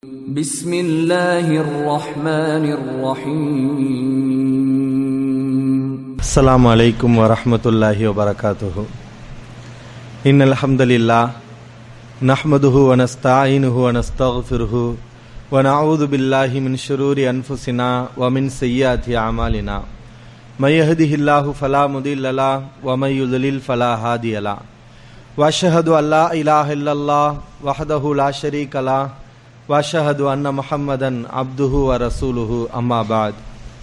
بسم الله الرحمن الرحيم السلام عليكم ورحمة الله وبركاته إن الحمد لله نحمده ونستعينه ونستغفره ونعوذ بالله من شرور أنفسنا ومن سيئات أعمالنا من يهده الله فلا مضل له ومن يضلل فلا هادي له وأشهد أن لا إله إلا الله وحده لا شريك له وأشهد أن محمدا عبده ورسوله أما بعد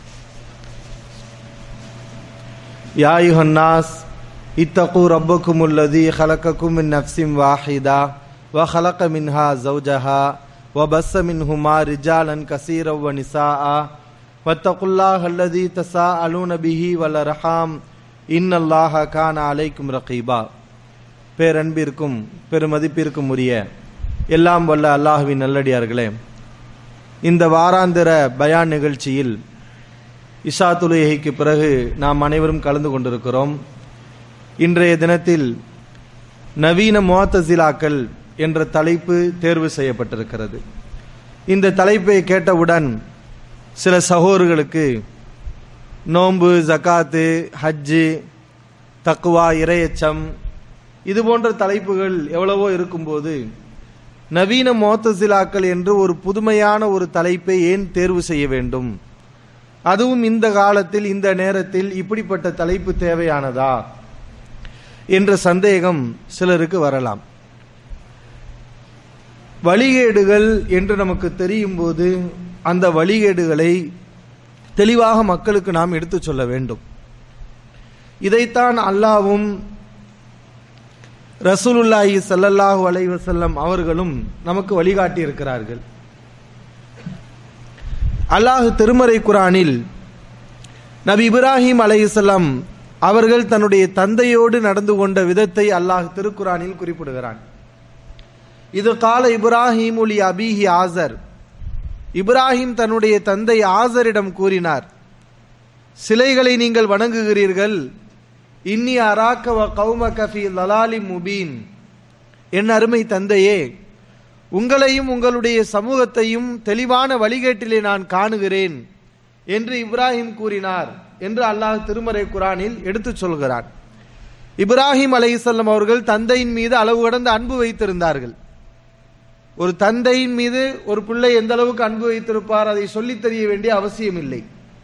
يا أيها الناس اتقوا ربكم الذي خلقكم من نفس واحدة وخلق منها زوجها وبث منهما رجالا كثيرا ونساء واتقوا الله الذي تساءلون به والأرحام إن الله كان عليكم رقيبا பேரன்பிற்கும் பெருமதிப்பிற்கும் உரிய எல்லாம் வல்ல அல்லாஹுவின் நல்லடியார்களே இந்த வாராந்திர பயான் நிகழ்ச்சியில் இஷா தொழுகைக்கு பிறகு நாம் அனைவரும் கலந்து கொண்டிருக்கிறோம் இன்றைய தினத்தில் நவீன முவாத்தசிலாக்கள் என்ற தலைப்பு தேர்வு செய்யப்பட்டிருக்கிறது இந்த தலைப்பை கேட்டவுடன் சில சகோதரர்களுக்கு நோன்பு ஜகாத்து ஹஜ்ஜு தக்குவா இரையச்சம் இது போன்ற தலைப்புகள் எவ்வளவோ இருக்கும்போது நவீன மோத்தசிலாக்கள் என்று ஒரு புதுமையான ஒரு தலைப்பை ஏன் தேர்வு செய்ய வேண்டும் அதுவும் இந்த காலத்தில் இந்த நேரத்தில் இப்படிப்பட்ட தலைப்பு தேவையானதா என்ற சந்தேகம் சிலருக்கு வரலாம் வழிகேடுகள் என்று நமக்கு தெரியும் போது அந்த வழிகேடுகளை தெளிவாக மக்களுக்கு நாம் எடுத்துச் சொல்ல வேண்டும் இதைத்தான் அல்லாவும் ரசூலுல்லாஹி ஸல்லல்லாஹு அலைஹி வஸல்லம் அவர்களும் நமக்கு வழிகாட்டி இருக்கிறார்கள் அல்லாஹ் திருமறை குரானில் நபி இப்ராஹிம் அலைஹிஸ்ஸலாம் அவர்கள் தன்னுடைய தந்தையோடு நடந்து கொண்ட விதத்தை அல்லாஹ் திருக்குரானில் குறிப்பிடுகிறான் இது கால இப்ராஹிம் உலி அபிஹி ஆசர் இப்ராஹிம் தன்னுடைய தந்தை ஆசரிடம் கூறினார் சிலைகளை நீங்கள் வணங்குகிறீர்கள் இன்னி அராக்க வ கௌம கஃபி லலாலி முபீன் என் அருமை தந்தையே உங்களையும் உங்களுடைய சமூகத்தையும் தெளிவான வழிகேட்டிலே நான் காணுகிறேன் என்று இப்ராஹிம் கூறினார் என்று அல்லாஹ் திருமறை குரானில் எடுத்துச் சொல்கிறான் இப்ராஹிம் அலைசல்லம் அவர்கள் தந்தையின் மீது அளவு கடந்த அன்பு வைத்திருந்தார்கள் ஒரு தந்தையின் மீது ஒரு பிள்ளை எந்த அளவுக்கு அன்பு வைத்திருப்பார் அதை சொல்லித் தெரிய வேண்டிய அவசியம் இல்லை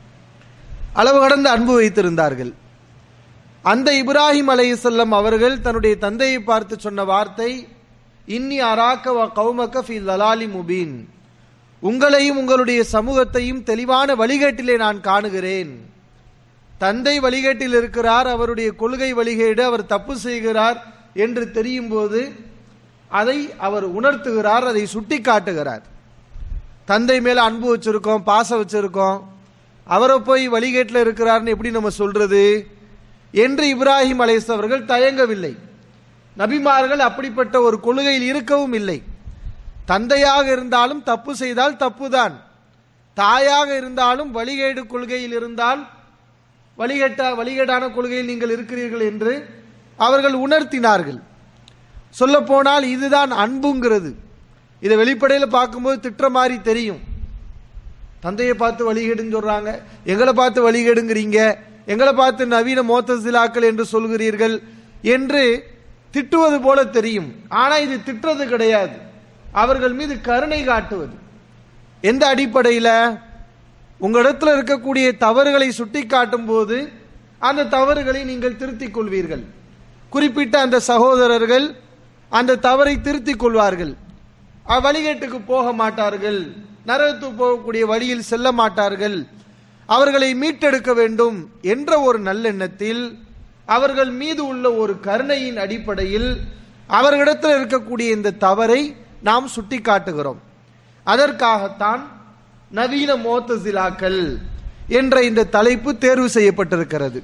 அளவு கடந்த அன்பு வைத்திருந்தார்கள் அந்த இப்ராஹிம் அலைசல்லம் அவர்கள் தன்னுடைய தந்தையை பார்த்து சொன்ன வார்த்தை இன்னி அராக்க வ கௌமக்க ஃபி லலாலி முபீன் உங்களையும் உங்களுடைய சமூகத்தையும் தெளிவான வழிகேட்டிலே நான் காணுகிறேன் தந்தை வழிகேட்டில் இருக்கிறார் அவருடைய கொள்கை வழிகேடு அவர் தப்பு செய்கிறார் என்று தெரியும் போது அதை அவர் உணர்த்துகிறார் அதை சுட்டி காட்டுகிறார் தந்தை மேல அன்பு வச்சிருக்கோம் பாசம் வச்சிருக்கோம் அவரை போய் வழிகேட்டில் இருக்கிறார்னு எப்படி நம்ம சொல்றது என்று இப்ராஹிம் அலைஸ் அவர்கள் தயங்கவில்லை நபிமார்கள் அப்படிப்பட்ட ஒரு கொள்கையில் இருக்கவும் இல்லை தந்தையாக இருந்தாலும் தப்பு செய்தால் தப்புதான் தாயாக இருந்தாலும் வழிகேடு கொள்கையில் இருந்தால் வழிகேட்ட வழிகேடான கொள்கையில் நீங்கள் இருக்கிறீர்கள் என்று அவர்கள் உணர்த்தினார்கள் சொல்ல போனால் இதுதான் அன்புங்கிறது இதை வெளிப்படையில் பார்க்கும்போது திட்டுற மாதிரி தெரியும் தந்தையை பார்த்து வழிகேடுன்னு சொல்றாங்க எங்களை பார்த்து வழிகேடுங்கிறீங்க எங்களை பார்த்து நவீன மோத்தசிலாக்கள் என்று சொல்கிறீர்கள் என்று திட்டுவது போல தெரியும் ஆனா இது திட்டுறது கிடையாது அவர்கள் மீது கருணை காட்டுவது எந்த அடிப்படையில் உங்களிடத்தில் இருக்கக்கூடிய தவறுகளை சுட்டி காட்டும் போது அந்த தவறுகளை நீங்கள் திருத்திக் கொள்வீர்கள் குறிப்பிட்ட அந்த சகோதரர்கள் அந்த தவறை திருத்திக் கொள்வார்கள் அவ்வழிகேட்டுக்கு போக மாட்டார்கள் நரகத்துக்கு போகக்கூடிய வழியில் செல்ல மாட்டார்கள் அவர்களை மீட்டெடுக்க வேண்டும் என்ற ஒரு நல்லெண்ணத்தில் அவர்கள் மீது உள்ள ஒரு கருணையின் அடிப்படையில் அவர்களிடத்தில் இருக்கக்கூடிய இந்த தவறை நாம் சுட்டி காட்டுகிறோம் அதற்காகத்தான் நவீன மோத்தசிலாக்கள் என்ற இந்த தலைப்பு தேர்வு செய்யப்பட்டிருக்கிறது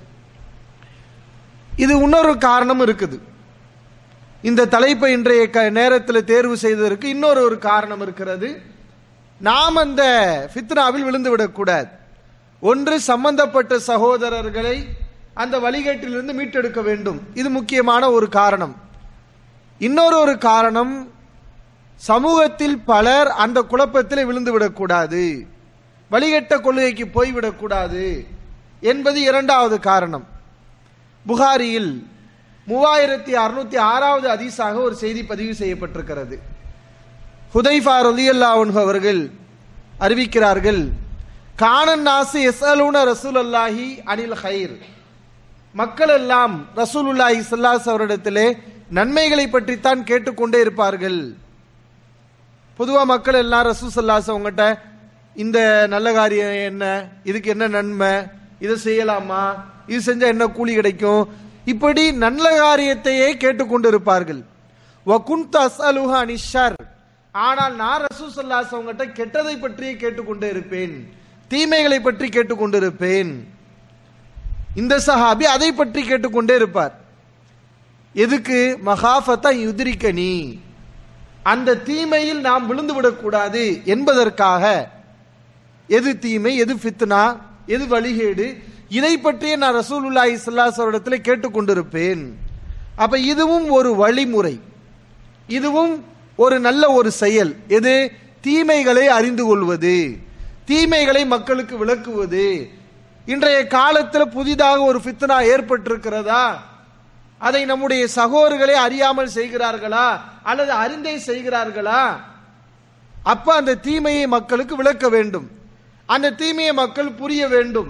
இது இன்னொரு காரணம் இருக்குது இந்த தலைப்பை இன்றைய நேரத்தில் தேர்வு செய்ததற்கு இன்னொரு ஒரு காரணம் இருக்கிறது நாம் அந்த ஃபித்னாவில் விழுந்து விடக்கூடாது ஒன்று சம்பந்தப்பட்ட சகோதரர்களை அந்த வழிகேட்டிலிருந்து மீட்டெடுக்க வேண்டும் இது முக்கியமான ஒரு காரணம் இன்னொரு ஒரு காரணம் சமூகத்தில் பலர் அந்த குழப்பத்தில் விழுந்து விடக்கூடாது வழிகட்ட கொள்கைக்கு போய்விடக்கூடாது என்பது இரண்டாவது காரணம் புகாரியில் மூவாயிரத்தி அறுநூத்தி ஆறாவது அதிசாக ஒரு செய்தி பதிவு செய்யப்பட்டிருக்கிறது ஹுதைஃபா ரலியல்லாஹு அவர்கள் அறிவிக்கிறார்கள் கானன் நாசு எஸ்அலூன ரசூல் அல்லாஹி அனில் ஹைர் மக்கள் எல்லாம் ரசூலுல்லாஹி ஸல்லல்லாஹு அவரிடத்திலே நன்மைகளை பற்றித்தான் கேட்டுக்கொண்டே இருப்பார்கள் பொதுவா மக்கள் எல்லாம் ரசூல் ஸல்லல்லாஹு அவங்ககிட்ட இந்த நல்ல காரியம் என்ன இதுக்கு என்ன நன்மை இதை செய்யலாமா இது செஞ்சா என்ன கூலி கிடைக்கும் இப்படி நல்ல காரியத்தையே கேட்டுக்கொண்டு இருப்பார்கள் வகுந்த அஸ்அலுஹா அனிஷர் ஆனால் நான் ரசூல் ஸல்லல்லாஹு அவங்ககிட்ட கெட்டதை பற்றியே கேட்டுக்கொண்டே இருப்பேன் தீமைகளை பற்றி கேட்டுக்கொண்டு இருப்பேன் இந்த சஹாபி அதை பற்றி கேட்டுக்கொண்டே இருப்பார் எதுக்கு மகாஃபத்தா யுதிரிக்கனி அந்த தீமையில் நாம் விழுந்து விடக்கூடாது என்பதற்காக எது தீமை எது ஃபித்னா எது வழிகேடு இதை பற்றியே நான் ரசூலுல்லாஹி ஸல்லல்லாஹு அலைஹி இடத்துல கேட்டுக்கொண்டிருப்பேன் அப்ப இதுவும் ஒரு வழிமுறை இதுவும் ஒரு நல்ல ஒரு செயல் எது தீமைகளை அறிந்து கொள்வது தீமைகளை மக்களுக்கு விளக்குவது இன்றைய காலத்தில் புதிதாக ஒரு ஃபித்னா ஏற்பட்டிருக்கிறதா அதை நம்முடைய சகோதரர்களே அறியாமல் செய்கிறார்களா அல்லது அறிந்தே செய்கிறார்களா அப்ப அந்த தீமையை மக்களுக்கு விளக்க வேண்டும் அந்த தீமையை மக்கள் புரிய வேண்டும்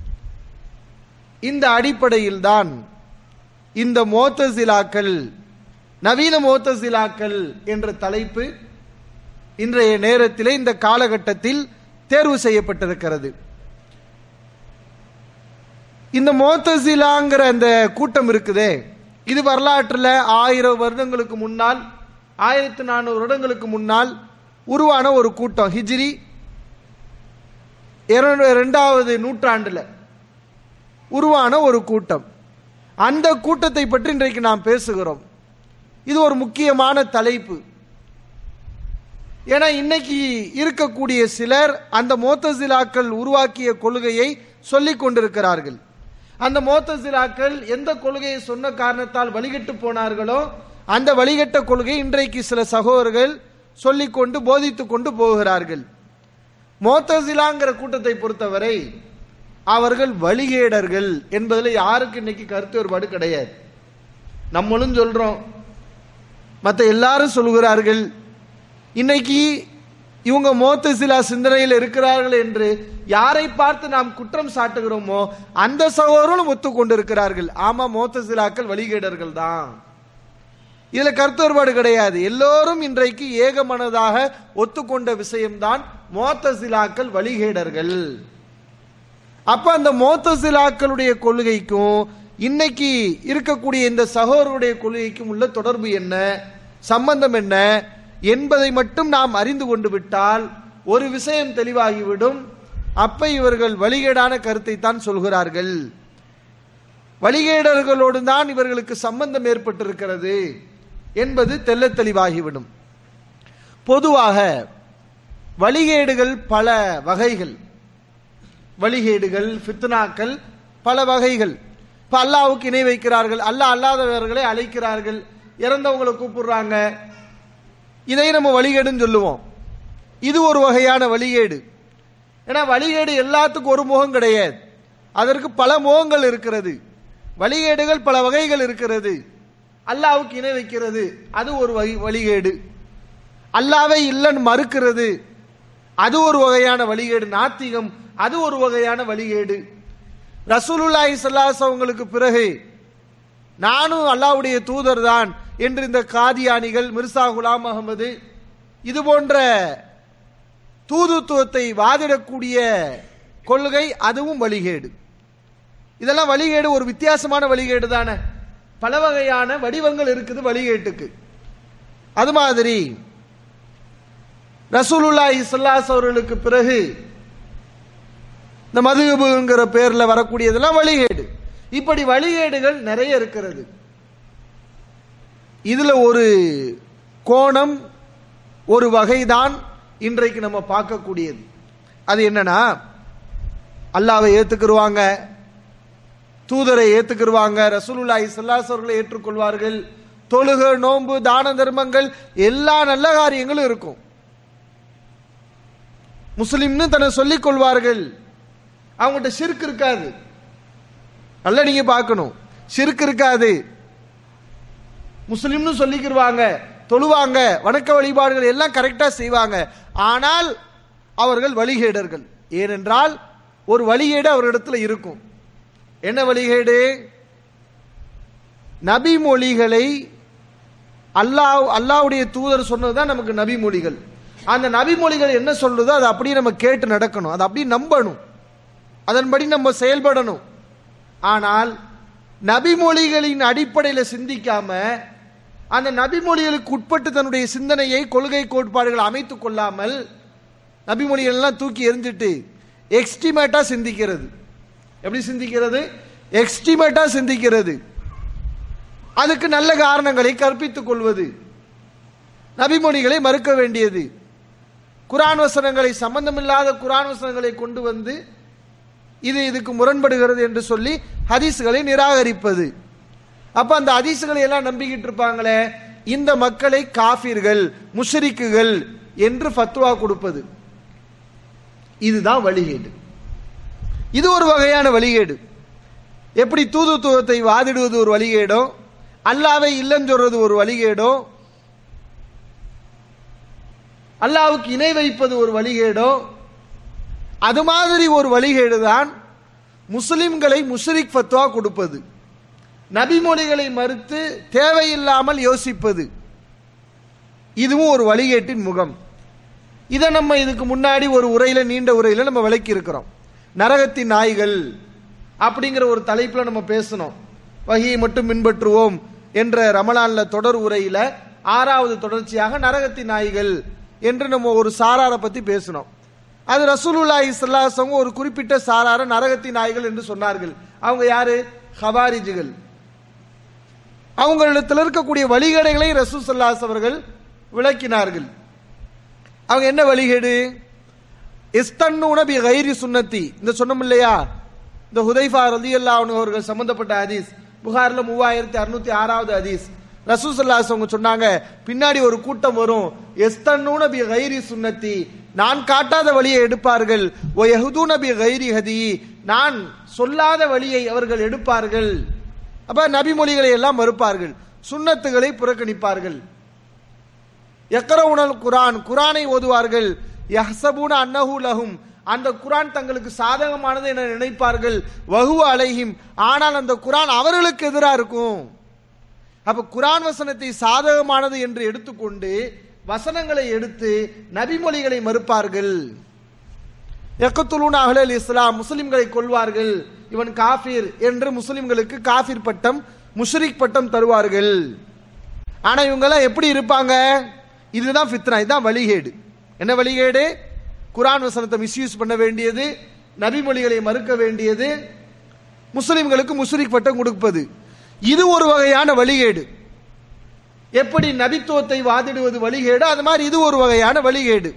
இந்த அடிப்படையில் தான் இந்த மோத்தசிலாக்கள் நவீன மோத்தசிலாக்கள் என்ற தலைப்பு இன்றைய நேரத்திலே இந்த காலகட்டத்தில் தேர்வு செய்யப்பட்டிருக்கிறது இந்த மோத்தசிலாங்கிற அந்த கூட்டம் இருக்குதே இது வரலாற்றில் ஆயிரம் வருடங்களுக்கு முன்னால் ஆயிரத்தி நானூறு வருடங்களுக்கு முன்னால் உருவான ஒரு கூட்டம் ஹிஜ்ரி இரண்டாவது நூற்றாண்டுல உருவான ஒரு கூட்டம் அந்த கூட்டத்தை பற்றி இன்றைக்கு நாம் பேசுகிறோம் இது ஒரு முக்கியமான தலைப்பு ஏன்னா இன்னைக்கு இருக்கக்கூடிய சிலர் அந்த மோத்தசிலாக்கள் உருவாக்கிய கொள்கையை சொல்லிக் கொண்டிருக்கிறார்கள் அந்த மோத்தசிலாக்கள் எந்த கொள்கையை சொன்ன காரணத்தால் வழிகட்டு போனார்களோ அந்த வழிகட்ட கொள்கை இன்றைக்கு சில சகோதரர்கள் சொல்லிக்கொண்டு போதித்துக் கொண்டு போகிறார்கள் மோத்தசிலாங்கிற கூட்டத்தை பொறுத்தவரை அவர்கள் வழிகேடர்கள் என்பதில் யாருக்கு இன்னைக்கு கருத்து வேறுபாடு கிடையாது நம்மளும் சொல்றோம் மற்ற எல்லாரும் சொல்கிறார்கள் இன்னைக்கு இவங்க மோத்தசிலா சிந்தனையில் இருக்கிறார்கள் என்று யாரை பார்த்து நாம் குற்றம் சாட்டுகிறோமோ அந்த சகோதரர்களும் ஒத்துக்கொண்டிருக்கிறார்கள் ஆமா மோத்தசிலாக்கள் வழிகேடர்கள் தான் இதுல கருத்து வேறுபாடு கிடையாது எல்லோரும் இன்றைக்கு ஏகமனதாக ஒத்துக்கொண்ட விஷயம்தான் மோத்தசிலாக்கள் வழிகேடர்கள் அப்ப அந்த மோத்தசிலாக்களுடைய கொள்கைக்கும் இன்னைக்கு இருக்கக்கூடிய இந்த சகோதரருடைய கொள்கைக்கும் உள்ள தொடர்பு என்ன சம்பந்தம் என்ன என்பதை மட்டும் நாம் அறிந்து கொண்டு விட்டால் ஒரு விஷயம் தெளிவாகிவிடும் அப்ப இவர்கள் வழிகேடான கருத்தை தான் சொல்கிறார்கள் வழிகேடர்களோடு தான் இவர்களுக்கு சம்பந்தம் ஏற்பட்டிருக்கிறது என்பது தெல்ல தெளிவாகிவிடும் பொதுவாக வழிகேடுகள் பல வகைகள் வழிகேடுகள் ஃபித்னாக்கள் பல வகைகள் இப்ப அல்லாவுக்கு இணை வைக்கிறார்கள் அல்லாஹ் அல்லாதவர்களை அழைக்கிறார்கள் இறந்தவங்களை கூப்பிடுறாங்க இதை நம்ம வழிகேடுன்னு சொல்லுவோம் இது ஒரு வகையான வழிகேடு ஏன்னா வழிகேடு எல்லாத்துக்கும் ஒரு முகம் கிடையாது அதற்கு பல முகங்கள் இருக்கிறது வழிகேடுகள் பல வகைகள் இருக்கிறது அல்லாவுக்கு இணை வைக்கிறது அது ஒரு வகை வழிகேடு அல்லாவை இல்லைன்னு மறுக்கிறது அது ஒரு வகையான வழிகேடு நாத்திகம் அது ஒரு வகையான வழிகேடு ரசூலுல்லாஹி ஸல்லல்லாஹு அவங்களுக்கு பிறகு நானும் அல்லாஹ்வுடைய தூதர் தான் என்று இந்த காதியானிகள் மிர்சா குலாம் அகமது இது போன்ற தூதுத்துவத்தை வாதிடக்கூடிய கொள்கை அதுவும் வழிகேடு இதெல்லாம் வழிகேடு ஒரு வித்தியாசமான வழிகேடு தானே பல வகையான வடிவங்கள் இருக்குது வழிகேட்டுக்கு அது மாதிரி ரசூலுல்லாஹி ஸல்லல்லாஹு அவர்களுக்கு பிறகு இந்த மதுகுங்கிற பேர்ல வரக்கூடியதெல்லாம் வழிகேடு இப்படி வழிகேடுகள் நிறைய இருக்கிறது இதுல ஒரு கோணம் ஒரு வகைதான் இன்றைக்கு நம்ம பார்க்கக்கூடியது அது என்னன்னா அல்லாவை ஏத்துக்கிருவாங்க தூதரை ஏத்துக்கிருவாங்க ரசூலுல்லாஹி ஸல்லல்லாஹு அவர்களை ஏற்றுக்கொள்வார்கள் தொழுக நோன்பு தான தர்மங்கள் எல்லா நல்ல காரியங்களும் இருக்கும் முஸ்லிம்னு தன்னை சொல்லிக் கொள்வார்கள் அவங்ககிட்ட சிறுக்கு இருக்காது நல்லா நீங்க பார்க்கணும் சிறுக்கு இருக்காது முஸ்லிம்னு சொல்லிக்கிருவாங்க தொழுவாங்க வணக்க வழிபாடுகள் எல்லாம் கரெக்டா செய்வாங்க ஆனால் அவர்கள் வழிகேடர்கள் ஏனென்றால் ஒரு வழிகேடு அவர்களிடத்துல இருக்கும் என்ன வழிகேடு நபி மொழிகளை அல்லாஹ் அல்லாஹ்வுடைய தூதர் சொன்னதுதான் நமக்கு நபி மொழிகள் அந்த நபி மொழிகள் என்ன சொல்றதோ அதை அப்படியே நம்ம கேட்டு நடக்கணும் அதை அப்படியே நம்பணும் அதன்படி நம்ம செயல்படணும் ஆனால் நபிமொழிகளின் அடிப்படையில் சிந்திக்காம அந்த நபிமொழிகளுக்கு உட்பட்டு தன்னுடைய சிந்தனையை கொள்கை கோட்பாடுகள் அமைத்துக் கொள்ளாமல் நபிமொழிகள் எல்லாம் தூக்கி எறிஞ்சிட்டு எக்ஸ்டிமேட்டா சிந்திக்கிறது எப்படி சிந்திக்கிறது எக்ஸ்டிமேட்டா சிந்திக்கிறது அதுக்கு நல்ல காரணங்களை கற்பித்துக் கொள்வது நபிமொழிகளை மறுக்க வேண்டியது குரான் வசனங்களை சம்பந்தமில்லாத குரான் வசனங்களை கொண்டு வந்து இது இதுக்கு முரண்படுகிறது என்று சொல்லி ஹதீஸ்களை நிராகரிப்பது அப்ப அந்த ஹதீஸ்களை எல்லாம் நம்பிக்கிட்டு இருப்பாங்களே இந்த மக்களை காஃபிர்கள் முஷரிக்குகள் என்று ஃபத்வா கொடுப்பது இதுதான் வழிகேடு இது ஒரு வகையான வழிகேடு எப்படி தூதுத்துவத்தை வாதிடுவது ஒரு வழிகேடோ அல்லாவை இல்லைன்னு சொல்றது ஒரு வழிகேடோ அல்லாவுக்கு இணை வைப்பது ஒரு வழிகேடோ அது மாதிரி ஒரு வழிகேடு தான் முஸ்லிம்களை முஷ்ரிக் ஃபத்வா கொடுப்பது நபிமொழிகளை மறுத்து தேவையில்லாமல் யோசிப்பது இதுவும் ஒரு வழிகேட்டின் முகம் இதை நம்ம இதுக்கு முன்னாடி ஒரு உரையில நீண்ட உரையில நம்ம விளக்கி இருக்கிறோம் நரகத்தின் நாய்கள் அப்படிங்கிற ஒரு தலைப்புல நம்ம பேசணும் வகையை மட்டும் பின்பற்றுவோம் என்ற ரமலான்ல தொடர் உரையில ஆறாவது தொடர்ச்சியாக நரகத்தின் நாய்கள் என்று நம்ம ஒரு சாராரை பத்தி பேசினோம் அது ரசூலுல்லாஹி ஸல்லல்லாஹு ஒரு குறிப்பிட்ட சாரார நரகத்தின் நாய்கள் என்று சொன்னார்கள் அவங்க யாரு ஹவாரிஜுகள் அவங்களிடத்தில் இருக்கக்கூடிய வழிகேடுகளை ரசூல் ஸல்லல்லாஹு அவர்கள் விளக்கினார்கள் அவங்க என்ன வழிகேடு இஸ்தன்னூன பி கைரி சுன்னத்தி இந்த சொன்னோம் இல்லையா இந்த ஹுதைஃபா ரலியல்லாஹு அவர்கள் சம்பந்தப்பட்ட ஹதீஸ் புகார்ல மூவாயிரத்தி அறுநூத்தி ஆறாவது ஹதீஸ் ரசூசல்லாஸ் அவங்க சொன்னாங்க பின்னாடி ஒரு கூட்டம் வரும் எஸ்தன்னூன பி கைரி சுன்னத்தி நான் காட்டாத வழியை எடுப்பார்கள் ஓ யஹுதூன பி கைரி ஹதி நான் சொல்லாத வழியை அவர்கள் எடுப்பார்கள் அப்ப நபிமொழிகளை எல்லாம் மறுப்பார்கள் சுன்னத்துகளை புறக்கணிப்பார்கள் எக்கரவுனல் குரான் குரானை ஓதுவார்கள் யஹ்சபூன அன்னஹு லஹும் அந்த குரான் தங்களுக்கு சாதகமானது என நினைப்பார்கள் வகுவ அலைஹிம் ஆனால் அந்த குரான் அவர்களுக்கு எதிராக இருக்கும் அப்ப குரான் வசனத்தை சாதகமானது என்று எடுத்துக்கொண்டு வசனங்களை எடுத்து நபிமொழிகளை மறுப்பார்கள் எக்கத்துலூன் அஹ்லல் இஸ்லாம் முஸ்லிம்களை கொள்வார்கள் இவன் காஃபிர் என்று முஸ்லிம்களுக்கு காஃபிர் பட்டம் முஷ்ரிக் பட்டம் தருவார்கள் ஆனா இவங்க எல்லாம் எப்படி இருப்பாங்க இதுதான் ஃபித்னா இதுதான் வழிகேடு என்ன வழிகேடு குரான் வசனத்தை மிஸ்யூஸ் பண்ண வேண்டியது நபிமொழிகளை மறுக்க வேண்டியது முஸ்லிம்களுக்கு முஸ்ரிக் பட்டம் கொடுப்பது இது ஒரு வகையான வழிகேடு எப்படி நபித்துவத்தை வாதிடுவது வழிகேடு அது மாதிரி இது ஒரு வகையான வழிகேடு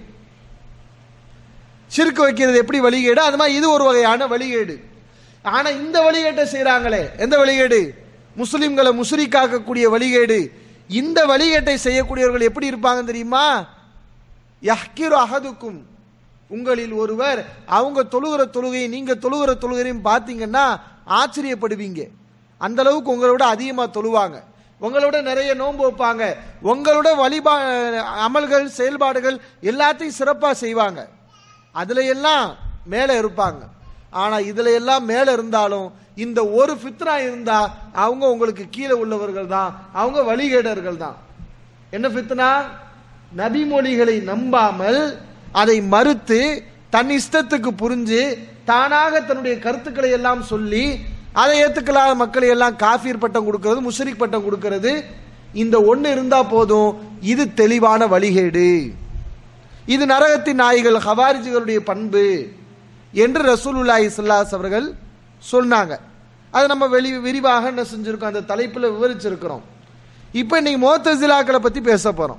சிறுக்கு வைக்கிறது எப்படி வழிகேடு அது மாதிரி இது ஒரு வகையான வழிகேடு ஆனா இந்த வழிகேட்டை செய்றாங்களே எந்த வழிகேடு முஸ்லிம்களை முஸ்ரிக்காக்கக்கூடிய வழிகேடு இந்த வழிகேட்டை செய்யக்கூடியவர்கள் எப்படி இருப்பாங்க தெரியுமா யஹ்கிரு அஹதுக்கும் உங்களில் ஒருவர் அவங்க தொழுகிற தொழுகையை நீங்க தொழுகிற தொழுகையும் பார்த்தீங்கன்னா ஆச்சரியப்படுவீங்க அந்த அளவுக்கு உங்களை விட அதிகமாக தொழுவாங்க உங்களோட நிறைய நோன்பு வைப்பாங்க உங்களோட வழிபா அமல்கள் செயல்பாடுகள் எல்லாத்தையும் சிறப்பாக செய்வாங்க அதுல எல்லாம் மேலே இருப்பாங்க ஆனா இதுல எல்லாம் மேலே இருந்தாலும் இந்த ஒரு ஃபித்ரா இருந்தா அவங்க உங்களுக்கு கீழே உள்ளவர்கள் தான் அவங்க வழிகேடர்கள் தான் என்ன ஃபித்னா நபிமொழிகளை நம்பாமல் அதை மறுத்து தன் இஷ்டத்துக்கு புரிஞ்சு தானாக தன்னுடைய கருத்துக்களை எல்லாம் சொல்லி அதை ஏத்துக்கலாத மக்களை எல்லாம் காஃபீர் பட்டம் கொடுக்கிறது முஷரிக் பட்டம் கொடுக்கிறது இந்த ஒண்ணு இருந்தா போதும் இது தெளிவான வழிகேடு இது நரகத்தின் நாய்கள் ஹவாரிஜிகளுடைய பண்பு என்று ரசூலுல்லாஹி ஸல்லல்லாஹு அவர்கள் சொன்னாங்க அதை நம்ம வெளி விரிவாக என்ன செஞ்சிருக்கோம் அந்த தலைப்புல விவரிச்சிருக்கிறோம் இப்போ இன்னைக்கு மோத்தசிலாக்களை பத்தி பேச போறோம்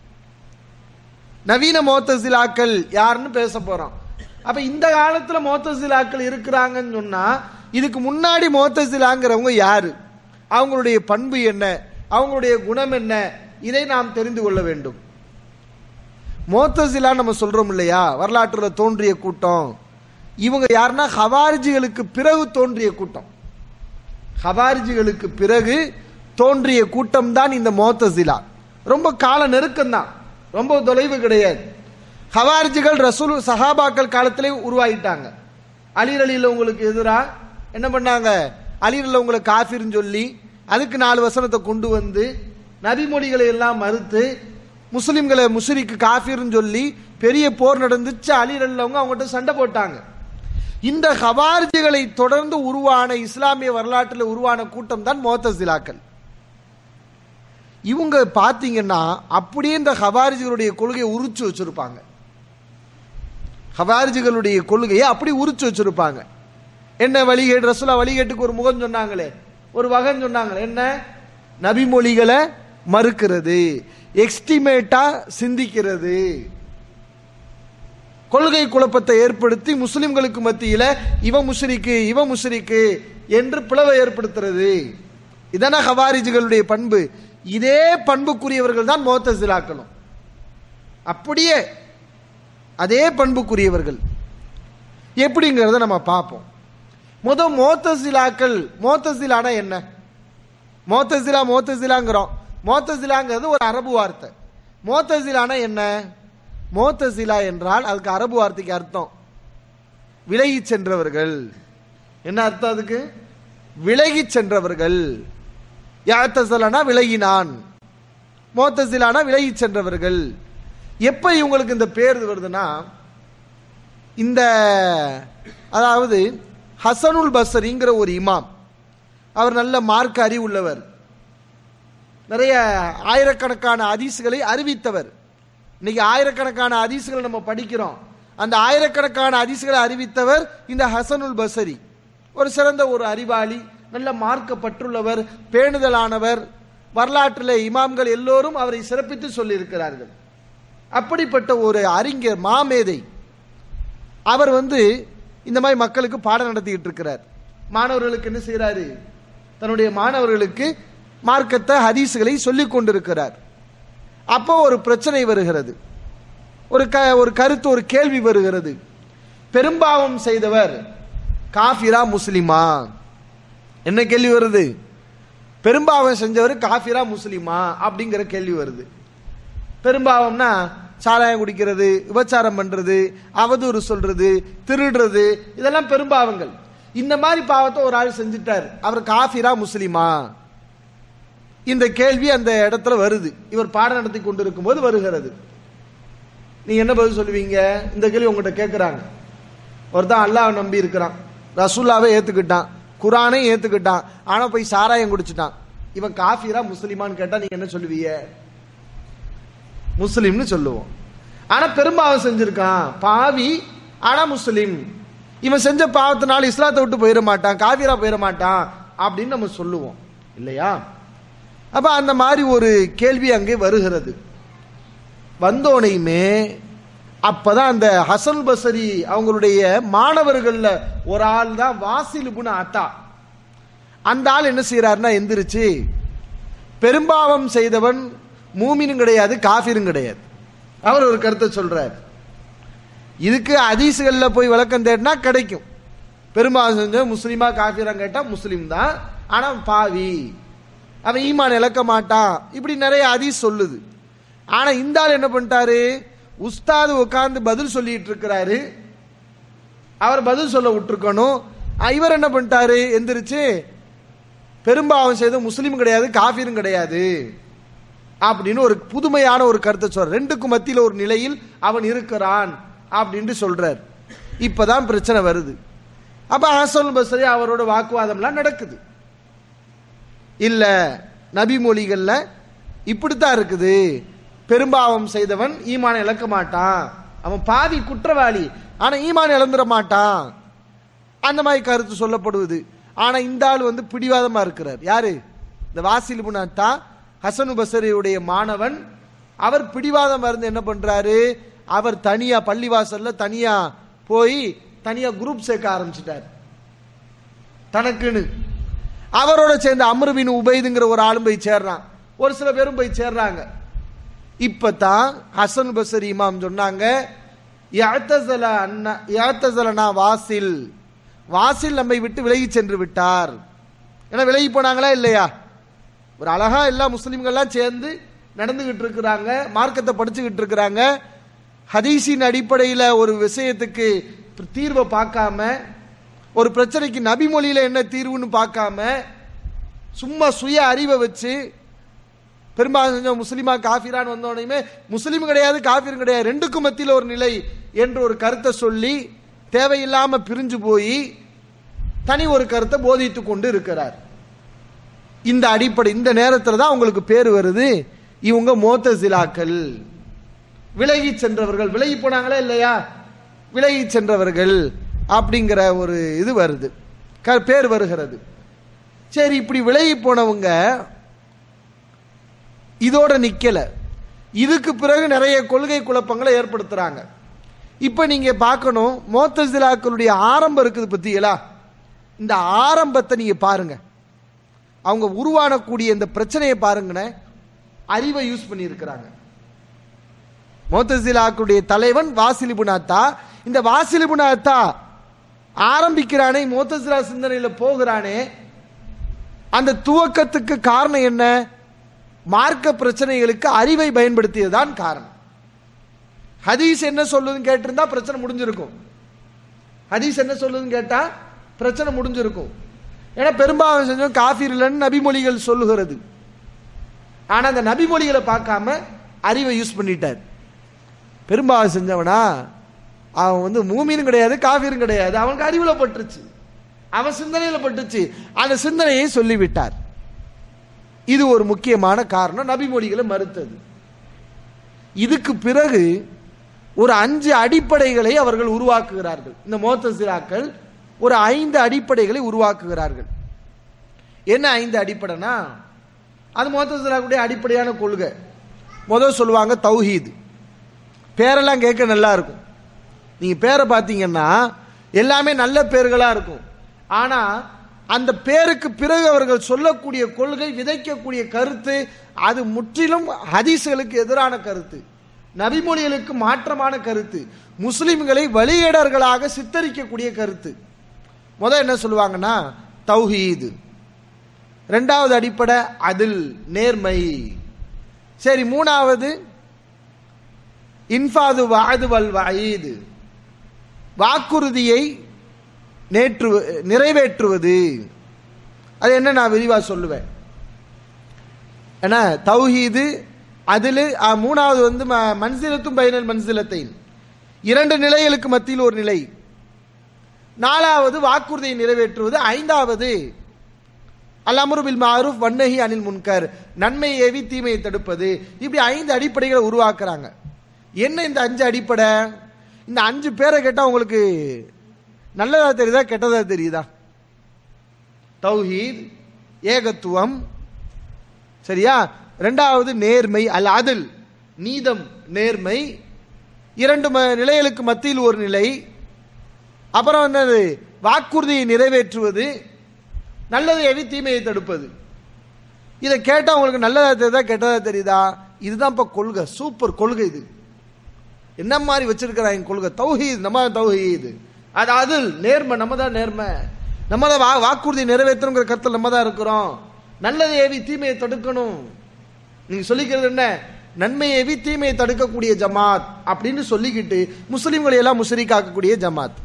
நவீன மோத்தசிலாக்கள் யாருன்னு பேச போறோம் அப்ப இந்த காலத்துல மோத்தசிலாக்கள் இருக்கிறாங்கன்னு சொன்னா இதுக்கு முன்னாடி மோத்தசிலாங்கிறவங்க யாரு அவங்களுடைய பண்பு என்ன அவங்களுடைய குணம் என்ன இதை நாம் தெரிந்து கொள்ள வேண்டும் மோத்தசிலா நம்ம சொல்றோம் இல்லையா வரலாற்றுல தோன்றிய கூட்டம் இவங்க யாருன்னா ஹவாரிஜிகளுக்கு பிறகு தோன்றிய கூட்டம் ஹவாரிஜிகளுக்கு பிறகு தோன்றிய கூட்டம் தான் இந்த மோத்தசிலா ரொம்ப கால நெருக்கம் தான் ரொம்ப தொலைவு கிடையாது ஹவாரிஜிகள் ரசூல் சஹாபாக்கள் காலத்திலே உருவாகிட்டாங்க அலிரலியில் உங்களுக்கு எதிரா என்ன பண்ணாங்க அலிரலில் உங்களை காஃபிர்னு சொல்லி அதுக்கு நாலு வசனத்தை கொண்டு வந்து நபிமொழிகளை எல்லாம் மறுத்து முஸ்லிம்களை முஸ்ரிக்கு காஃபிர்னு சொல்லி பெரிய போர் நடந்துச்சு அலிரல்லவங்க அவங்ககிட்ட சண்டை போட்டாங்க இந்த ஹவாரிஜிகளை தொடர்ந்து உருவான இஸ்லாமிய வரலாற்றில் உருவான கூட்டம் தான் மோத்தசிலாக்கள் இவங்க பார்த்தீங்கன்னா அப்படியே இந்த ஹவாரிஜிகளுடைய கொள்கையை உரிச்சு வச்சிருப்பாங்க ஹவாரிஜிகளுடைய கொள்கையை அப்படி உரிச்சு வச்சிருப்பாங்க என்ன வழிகேடு ரசுலா வழிகேட்டுக்கு ஒரு முகம் சொன்னாங்களே ஒரு வகன் சொன்னாங்களே என்ன நபிமொழிகளை மறுக்கிறது எக்ஸ்டிமேட்டா சிந்திக்கிறது கொள்கை குழப்பத்தை ஏற்படுத்தி முஸ்லிம்களுக்கு மத்தியில இவ முஸ்ரிக்கு இவ முஸ்ரிக்கு என்று பிளவை ஏற்படுத்துறது இதான ஹவாரிஜிகளுடைய பண்பு இதே பண்புக்குரியவர்கள் தான் மோத்தசிலாக்களும் அப்படியே அதே பண்புக்குரியவர்கள் எப்படிங்கிறத நம்ம பார்ப்போம் முத மோத்தசிலாக்கள் மோத்தசிலானா என்ன மோத்தசிலா மோத்தசிலாங்கிறோம் மோத்தசிலாங்கிறது ஒரு அரபு வார்த்தை மோத்தசிலானா என்ன மோத்தசிலா என்றால் அதுக்கு அரபு வார்த்தைக்கு அர்த்தம் விலகி சென்றவர்கள் என்ன அர்த்தம் அதுக்கு விலகி சென்றவர்கள் யாத்தசலனா விலகினான் மோத்தசிலானா விலகி சென்றவர்கள் எப்ப இவங்களுக்கு இந்த பேர் வருதுன்னா இந்த அதாவது ஹசனுல் பசரிங்கிற ஒரு இமாம் அவர் நல்ல மார்க் அறிவுள்ளவர் நிறைய ஆயிரக்கணக்கான ஹதீஸ்களை அறிவித்தவர் இன்னைக்கு ஆயிரக்கணக்கான ஹதீஸ்களை நம்ம படிக்கிறோம் அந்த ஆயிரக்கணக்கான ஹதீஸ்களை அறிவித்தவர் இந்த ஹசனுல் பசரி ஒரு சிறந்த ஒரு அறிவாளி நல்ல மார்க்கப்பட்டுள்ளவர் பேணுதலானவர் வரலாற்றில் இமாம்கள் எல்லோரும் அவரை சிறப்பித்து சொல்லியிருக்கிறார்கள் அப்படிப்பட்ட ஒரு அறிஞர் மாமேதை அவர் வந்து இந்த மாதிரி மக்களுக்கு பாடம் நடத்திக்கிட்டு இருக்கிறார் மாணவர்களுக்கு என்ன செய்யறாரு தன்னுடைய மாணவர்களுக்கு மார்க்கத்தை ஹதீஸுகளை சொல்லிக் கொண்டிருக்கிறார் அப்போ ஒரு பிரச்சனை வருகிறது ஒரு க ஒரு கருத்து ஒரு கேள்வி வருகிறது பெரும்பாவம் செய்தவர் காஃபிரா முஸ்லிமா என்ன கேள்வி வருது பெரும்பாவம் செஞ்சவர் காஃபிரா முஸ்லிமா அப்படிங்கிற கேள்வி வருது பெரும்பாவம்னா சாராயம் குடிக்கிறது விபச்சாரம் பண்றது அவதூறு சொல்றது திருடுறது இதெல்லாம் பெரும்பாவங்கள் இந்த மாதிரி பாவத்தை ஒரு ஆள் செஞ்சுட்டார் அவர் காஃபிரா முஸ்லிமா இந்த கேள்வி அந்த இடத்துல வருது இவர் பாடம் நடத்தி கொண்டிருக்கும் போது வருகிறது நீங்க என்ன பதில் சொல்லுவீங்க இந்த கேள்வி உங்ககிட்ட கேட்கிறாங்க ஒருத்தன் அல்லாஹ் நம்பி இருக்கிறான் ரசூல்லாவே ஏத்துக்கிட்டான் குரானை ஏத்துக்கிட்டான் ஆனா போய் சாராயம் குடிச்சிட்டான் இவன் காஃபிரா முஸ்லிமான்னு கேட்டா நீங்க என்ன சொல்லுவீங்க முஸ்லிம்னு சொல்லுவோம் ஆனா பெரும்பாவம் செஞ்சிருக்கான் பாவி ஆனா முஸ்லிம் இவன் செஞ்ச பாவத்தினால இஸ்லாத்தை விட்டு போயிட மாட்டான் காவிரா போயிட மாட்டான் அப்படின்னு நம்ம சொல்லுவோம் இல்லையா அப்ப அந்த மாதிரி ஒரு கேள்வி அங்கே வருகிறது வந்தோனையுமே அப்பதான் அந்த ஹசன் பசரி அவங்களுடைய மாணவர்கள்ல ஒரு ஆள் தான் வாசில் புன அத்தா அந்த ஆள் என்ன செய்யறாருன்னா எந்திரிச்சு பெரும்பாவம் செய்தவன் மூமினும் கிடையாது காஃபிரும் கிடையாது அவர் ஒரு கருத்தை சொல்றார் இதுக்கு ஹதீஸ்கள்ல போய் விளக்கம் தேடினா கிடைக்கும் பெரும்பாவம் செஞ்ச முஸ்லீமா காஃபிரா கேட்டா முஸ்லீம் தான் ஆனா பாவி அவன் ஈமான் இழக்க மாட்டான் இப்படி நிறைய ஹதீஸ் சொல்லுது ஆனா இந்த ஆள் என்ன பண்ணிட்டாரு உஸ்தாது உட்கார்ந்து பதில் சொல்லிட்டு இருக்கிறாரு அவர் பதில் சொல்ல விட்டுருக்கணும் இவர் என்ன பண்ணிட்டாரு எந்திரிச்சு பெரும்பாவம் செய்த முஸ்லீம் கிடையாது காஃபிரும் கிடையாது அப்படின்னு ஒரு புதுமையான ஒரு கருத்தை சொல்ற ரெண்டுக்கும் மத்தியில் ஒரு நிலையில் அவன் இருக்கிறான் அப்படின்னு சொல்றார் இப்பதான் பிரச்சனை வருது அப்ப ஹசன் பஸ்ரி அவரோட வாக்குவாதம்லாம் நடக்குது இல்ல நபி மொழிகள்ல இப்படித்தான் இருக்குது பெரும்பாவம் செய்தவன் ஈமான இழக்க மாட்டான் அவன் பாதி குற்றவாளி ஆனா ஈமான் இழந்துட மாட்டான் அந்த மாதிரி கருத்து சொல்லப்படுவது ஆனா இந்த ஆள் வந்து பிடிவாதமா இருக்கிறார் யாரு இந்த வாசில் புனாத்தா ஹசனு பசரியுடைய மாணவன் அவர் பிடிவாதமா இருந்து என்ன பண்றாரு அவர் தனியா பள்ளிவாசல்ல தனியா போய் தனியா குரூப் சேர்க்க ஆரம்பிச்சிட்டார் தனக்குன்னு அவரோட சேர்ந்த அம்ருபின் உபைதுங்கிற ஒரு ஆளும் போய் சேர்றான் ஒரு சில பேரும் போய் சேர்றாங்க இப்பதான் ஹசன் பசரி இமாம் சொன்னாங்க "யஅ்தஸல அன்னா யஅ்தஸலனா வாசில் வாசில் நம்மை விட்டு விலகி சென்று விட்டார் ஏன்னா விலகி போனாங்களா இல்லையா ஒரு அழகா எல்லா முஸ்லிம்கள்லாம் சேர்ந்து நடந்துகிட்டு இருக்கிறாங்க மார்க்கத்தை படிச்சுக்கிட்டு இருக்கிறாங்க ஹதீஸின் அடிப்படையில் ஒரு விஷயத்துக்கு தீர்வை பார்க்காம ஒரு பிரச்சனைக்கு நபிமொழியில என்ன தீர்வுன்னு பார்க்காம சும்மா சுய அறிவை வச்சு பெரும்பாலும் செஞ்ச முஸ்லிமா காஃபிரான்னு வந்தோடனே முஸ்லீம் கிடையாது காஃபிரும் கிடையாது ரெண்டுக்கும் மத்தியில் ஒரு நிலை என்று ஒரு கருத்தை சொல்லி தேவையில்லாம பிரிஞ்சு போய் தனி ஒரு கருத்தை போதித்து கொண்டு இருக்கிறார் இந்த அடிப்படை இந்த நேரத்தில் தான் உங்களுக்கு பேர் வருது இவங்க மோத்தசிலாக்கள் விலகி சென்றவர்கள் விலகி போனாங்களா இல்லையா விலகி சென்றவர்கள் அப்படிங்கிற ஒரு இது வருது க- பேர் வருகிறது சரி இப்படி விலகி போனவங்க இதோட நிக்கல இதுக்கு பிறகு நிறைய கொள்கை குழப்பங்களை ஏற்படுத்துறாங்க இப்ப நீங்க பார்க்கணும் மோத்தசிலாக்களுடைய ஆரம்பம் இருக்குது பத்தியலா இந்த ஆரம்பத்தை நீங்க பாருங்க அவங்க உருவானக்கூடிய இந்த பிரச்சனையை பாருங்கண்ணே அறிவை யூஸ் பண்ணியிருக்கிறாங்க மோத்தசிலாக்களுடைய தலைவன் வாசிலிபுனாத்தா இந்த வாசிலிபுனாத்தா ஆரம்பிக்கிறானே மோத்தசிலா சிந்தனையில போகிறானே அந்த துவக்கத்துக்கு காரணம் என்ன மார்க்க பிரச்சனைகளுக்கு அறிவை பயன்படுத்தியதுதான் காரணம் ஹதீஸ் என்ன சொல்லுதுன்னு கேட்டிருந்தா பிரச்சனை முடிஞ்சிருக்கும் ஹதீஸ் என்ன சொல்லுதுன்னு கேட்டா பிரச்சனை முடிஞ்சிருக்கும் ஏன்னா பெரும்பாலும் செஞ்சோம் காஃபீர் இல்லைன்னு நபிமொழிகள் சொல்லுகிறது ஆனா அந்த நபிமொழிகளை பார்க்காம அறிவை யூஸ் பண்ணிட்டார் பெரும்பாலும் செஞ்சவனா அவன் வந்து மூமினும் கிடையாது காஃபிரும் கிடையாது அவனுக்கு அறிவுல பட்டுருச்சு அவன் சிந்தனையில பட்டுச்சு அந்த சிந்தனையை சொல்லிவிட்டார் இது ஒரு முக்கியமான காரணம் நபிமொழிகளை மறுத்தது இதுக்கு பிறகு ஒரு அஞ்சு அடிப்படைகளை அவர்கள் உருவாக்குகிறார்கள் இந்த மோத்தசிராக்கள் ஒரு ஐந்து அடிப்படைகளை உருவாக்குகிறார்கள் என்ன ஐந்து அடிப்படைனா அது மோத்தசிராக்குடைய அடிப்படையான கொள்கை முதல் சொல்லுவாங்க தௌஹீத் பேரெல்லாம் கேட்க நல்லா இருக்கும் நீங்க பேரை பார்த்தீங்கன்னா எல்லாமே நல்ல பேர்களா இருக்கும் ஆனா அந்த பேருக்கு பிறகு அவர்கள் சொல்லக்கூடிய கொள்கை விதைக்கக்கூடிய கருத்து அது முற்றிலும் ஹதீஸ்களுக்கு எதிரான கருத்து நபிமொழிகளுக்கு மாற்றமான கருத்து முஸ்லிம்களை வழியேடர்களாக சித்தரிக்கக்கூடிய கருத்து முத என்ன சொல்லுவாங்கன்னா தௌஹீது ரெண்டாவது அடிப்படை அதில் நேர்மை சரி மூணாவது இன்ஃபாது வாது வல் வயீது வாக்குறுதியை நேற்று நிறைவேற்றுவது அது என்ன நான் விரிவா சொல்லுவேன் ஏன்னா தௌஹீது அதில் மூணாவது வந்து ம- மன்சிலத்தும் பைனல் மன்சிலத்தை இரண்டு நிலைகளுக்கு மத்தியில் ஒரு நிலை நாலாவது வாக்குறுதியை நிறைவேற்றுவது ஐந்தாவது அல் பில் மாரூஃப் வன்னஹி அனில் முன்கர் நன்மை ஏவி தீமையை தடுப்பது இப்படி ஐந்து அடிப்படைகளை உருவாக்குறாங்க என்ன இந்த அஞ்சு அடிப்படை இந்த அஞ்சு பேரை கேட்டா உங்களுக்கு நல்லதா தெரியுதா கெட்டதா தெரியுதா தௌஹீத் ஏகத்துவம் சரியா ரெண்டாவது நேர்மை அல் அதில் நீதம் நேர்மை இரண்டு ம- நிலைகளுக்கு மத்தியில் ஒரு நிலை அப்புறம் என்னது வாக்குறுதியை நிறைவேற்றுவது நல்லது எவி தீமையை தடுப்பது இதை கேட்டா உங்களுக்கு நல்லதா தெரியுதா கெட்டதா தெரியுதா இதுதான் இப்ப கொள்கை சூப்பர் கொள்கை இது என்ன மாதிரி வச்சிருக்கிறாங்க கொள்கை தௌஹீத் நம்ம தான் தௌஹீத் அது அதில் நேர்மை நம்ம தான் நேர்மை நம்ம தான் வா- வாக்குறுதி நிறைவேற்றணுங்கிற கருத்தில் நம்ம தான் இருக்கிறோம் நல்லதை ஏவி தீமையை தடுக்கணும் நீங்க சொல்லிக்கிறது என்ன நன்மையை ஏவி தீமையை தடுக்கக்கூடிய ஜமாத் அப்படின்னு சொல்லிக்கிட்டு முஸ்லிம்களை எல்லாம் முஸ்லிக்காக்கக்கூடிய ஜமாத்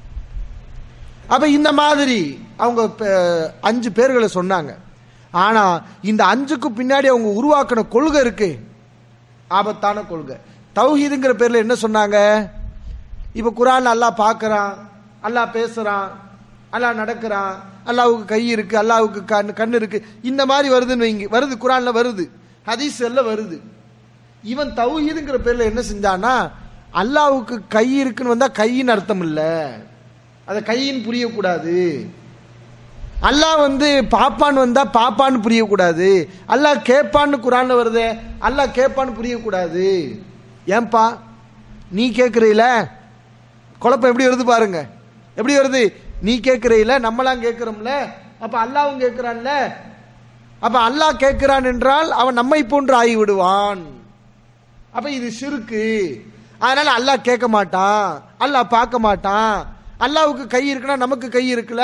அப்ப இந்த மாதிரி அவங்க ப- அஞ்சு பேர்களை சொன்னாங்க ஆனா இந்த அஞ்சுக்கு பின்னாடி அவங்க உருவாக்கின கொள்கை இருக்கு ஆபத்தான கொள்கை தௌஹீதுங்கிற பேர்ல என்ன சொன்னாங்க இப்ப குரான் அல்லாஹ் பார்க்கறான் அல்லாஹ் பேசுறான் அல்லாஹ் நடக்கிறான் அல்லாஹ்வுக்கு கை இருக்கு அல்லாஹ்வுக்கு கண் கண் இருக்கு இந்த மாதிரி வருதுன்னு வைங்க வருது குரான்ல வருது ஹதீஸ் எல்லாம் வருது இவன் தௌஹீதுங்கிற பேர்ல என்ன செஞ்சானா அல்லாஹ்வுக்கு கை இருக்குன்னு வந்தா கையின் அர்த்தம் இல்ல அத கையின் புரியக்கூடாது அல்லாஹ் வந்து பாப்பான்னு வந்தா பாப்பான்னு புரியக்கூடாது அல்லாஹ் கேட்பான்னு குரான்ல வருதே அல்லாஹ் கேட்பான்னு புரியக்கூடாது ஏன்பா நீ கேட்கறீல குழப்பம் எப்படி வருது பாருங்க எப்படி வருது நீ கேட்கறீல நம்மளாம் கேட்கிறோம்ல அப்ப அல்லாவும் கேட்கிறான்ல அப்ப அல்லாஹ் கேட்கிறான் என்றால் அவன் நம்மை போன்று ஆகிவிடுவான் அப்ப இது சிறுக்கு அதனால அல்லாஹ் கேட்க மாட்டான் அல்லாஹ் பார்க்க மாட்டான் அல்லாஹ்வுக்கு கை இருக்குன்னா நமக்கு கை இருக்குல்ல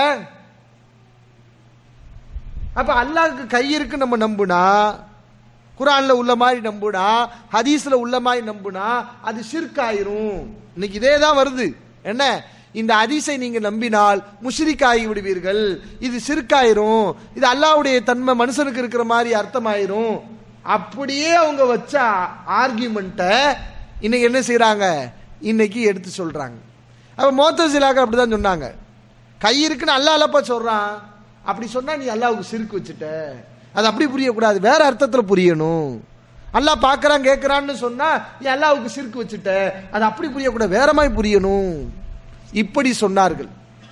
அப்ப அல்லாஹ்வுக்கு கை இருக்கு நம்ம நம்புனா குரான்ல உள்ள மாதிரி நம்புனா ஹதீஸ்ல உள்ள மாதிரி நம்புனா அது ஷிர்காயிரும் இன்னைக்கு இதே தான் வருது என்ன இந்த ஹதீஸை நீங்க நம்பினால் முஷ்ரிக் ஆகி விடுவீர்கள் இது சிறுக்காயிரும் இது அல்லாஹ்வுடைய தன்மை மனுஷனுக்கு இருக்கிற மாதிரி அர்த்தமாயிரும் அப்படியே அவங்க வச்ச ஆர்கியூமெண்ட்டை இன்னைக்கு என்ன செய்றாங்க இன்னைக்கு எடுத்து சொல்றாங்க அப்ப மோத்தசிலாக அப்படிதான் சொன்னாங்க கை இருக்குன்னு அல்லாஹ் அல்லப்பா சொல்றான் அப்படி சொன்னா நீ அல்லாஹ்வுக்கு சிறுக்கு வச்சுட்ட அது அப்படி புரியக்கூடாது வேற அர்த்தத்துல புரியணும் அல்லாஹ் பார்க்கறான் கேட்கறான்னு சொன்னா நீ அல்லாஹ்வுக்கு சிறுக்கு வச்சுட்ட அது அப்படி புரியக்கூடாது வேற மாதிரி புரியணும் இப்படி சொன்னார்கள்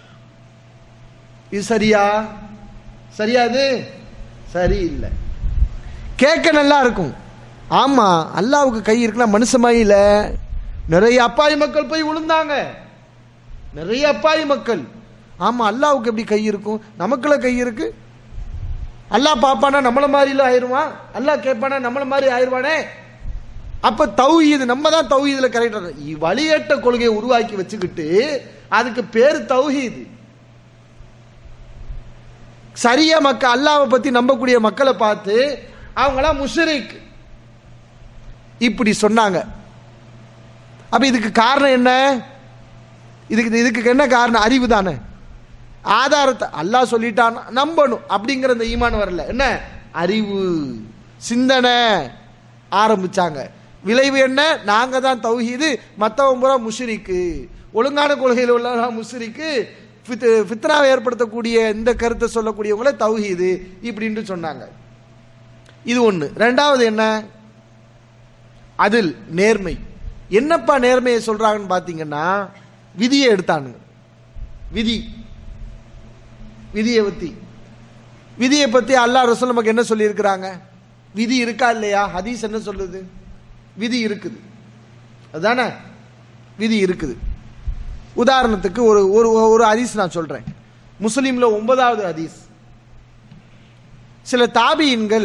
இது சரியா சரியா இது சரி இல்லை கேட்க நல்லா இருக்கும் ஆமா அல்லாவுக்கு கை இருக்குன்னா மனுஷமாய் இல்ல நிறைய அப்பாவி மக்கள் போய் விழுந்தாங்க நிறைய அப்பாவி மக்கள் ஆமா அல்லாவுக்கு எப்படி கை இருக்கும் நமக்குள்ள கை இருக்கு அல்லாஹ் பாப்பானா நம்மள மாதிரில ஆயிருவான் அல்லாஹ் கேட்பானா நம்மள மாதிரி ஆயிருவானே அப்ப தௌஹீது நம்ம தான் தௌஹீதுல கரெக்டா வழியேட்ட கொள்கையை உருவாக்கி வச்சுக்கிட்டு அதுக்கு பேர் தௌஹீது சரியா மக்க அல்லாவை பத்தி நம்பக்கூடிய மக்களை பார்த்து அவங்களாம் முஷரிக் இப்படி சொன்னாங்க அப்ப இதுக்கு காரணம் என்ன இதுக்கு இதுக்கு என்ன காரணம் அறிவு தானே ஆதாரத்தை அல்லாஹ் சொல்லிட்டான் நம்பணும் அப்படிங்கிற இந்த ஈமான் வரல என்ன அறிவு சிந்தனை ஆரம்பிச்சாங்க விளைவு என்ன நாங்க தான் தௌஹீது மத்தவன் பூரா முஷரிக்கு ஒழுங்கான கொள்கையில் உள்ள முஷரிக்கு ஃபித்- ஃபித்னாவை ஏற்படுத்தக்கூடிய இந்த கருத்தை சொல்லக்கூடியவங்கள தௌஹீது இப்படின்னு சொன்னாங்க இது ஒண்ணு ரெண்டாவது என்ன அதில் நேர்மை என்னப்பா நேர்மையை சொல்றாங்கன்னு பாத்தீங்கன்னா விதியை எடுத்தானுங்க விதி விதியை பத்தி விதியை பத்தி அல்லாஹ் ரசூல் நமக்கு என்ன சொல்லியிருக்கிறாங்க விதி இருக்கா இல்லையா ஹதீஸ் என்ன சொல்லுது விதி இருக்குது அதானே விதி இருக்குது உதாரணத்துக்கு ஒரு ஒரு ஒரு ஹதீஸ் நான் சொல்றேன் முஸ்லீம்ல ஒன்பதாவது ஹதீஸ் சில தாபியின்கள்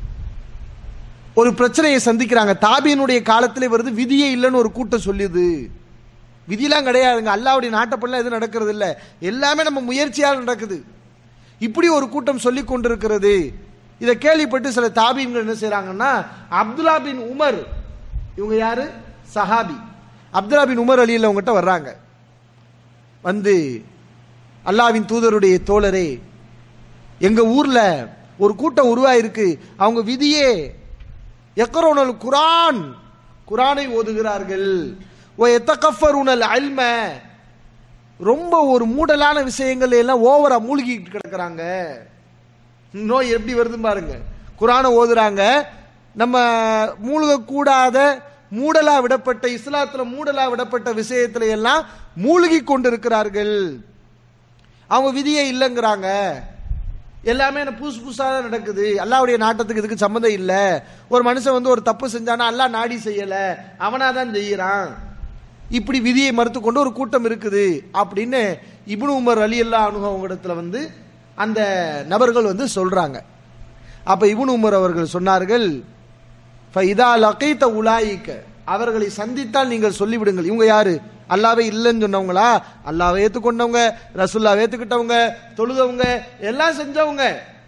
ஒரு பிரச்சனையை சந்திக்கிறாங்க தாபியினுடைய காலத்திலே வருது விதியே இல்லைன்னு ஒரு கூட்டம் சொல்லுது விதிலாம் கிடையாதுங்க அல்லாவுடைய நாட்டப்படலாம் எதுவும் நடக்கிறது இல்லை எல்லாமே நம்ம முயற்சியால் நடக்குது இப்படி ஒரு கூட்டம் சொல்லி கொண்டிருக்கிறது இதை கேள்விப்பட்டு சில தாபீன்கள் என்ன செய்றாங்கன்னா அப்துல்லா பின் உமர் இவங்க யாரு சஹாபி அப்துல்லா பின் உமர் அலியில் அவங்ககிட்ட வர்றாங்க வந்து அல்லாவின் தூதருடைய தோழரே எங்க ஊர்ல ஒரு கூட்டம் உருவாயிருக்கு அவங்க விதியே எக்கரோனல் குரான் குரானை ஓதுகிறார்கள் ஓ எத்தகஃபருனல் அல்ம ரொம்ப ஒரு மூடலான விஷயங்கள் எல்லாம் ஓவரா மூழ்கிட்டு கிடக்குறாங்க நோய் எப்படி வருது பாருங்க குரானை ஓதுறாங்க நம்ம மூழ்கக்கூடாத மூடலா விடப்பட்ட இஸ்லாத்துல மூடலா விடப்பட்ட விஷயத்துல எல்லாம் மூழ்கி கொண்டிருக்கிறார்கள் அவங்க விதியே இல்லைங்கிறாங்க எல்லாமே என்ன புதுசு புதுசாக தான் நடக்குது அல்லாவுடைய நாட்டத்துக்கு இதுக்கு சம்மந்தம் இல்லை ஒரு மனுஷன் வந்து ஒரு தப்பு செஞ்சானா அல்லாஹ் நாடி செய்யல அவனா தான் செய்யறான் இப்படி விதியை மறுத்து கொண்டு ஒரு கூட்டம் இருக்குது அப்படின்னு இப்னு உமர் அலி அல்லா அனுபவங்களிடத்துல வந்து அந்த நபர்கள் வந்து சொல்றாங்க அப்ப இப்னு உமர் அவர்கள் சொன்னார்கள் இதா லகைத்த உலாயிக்க அவர்களை சந்தித்தால் நீங்கள் சொல்லிவிடுங்கள் இவங்க யாரு அல்லாவே இல்லைன்னு சொன்னவங்களா அல்லாவை ஏத்துக்கொண்டவங்க ரசுல்லாவை ஏத்துக்கிட்டவங்க தொழுதவங்க எல்லாம் செஞ்சவங்க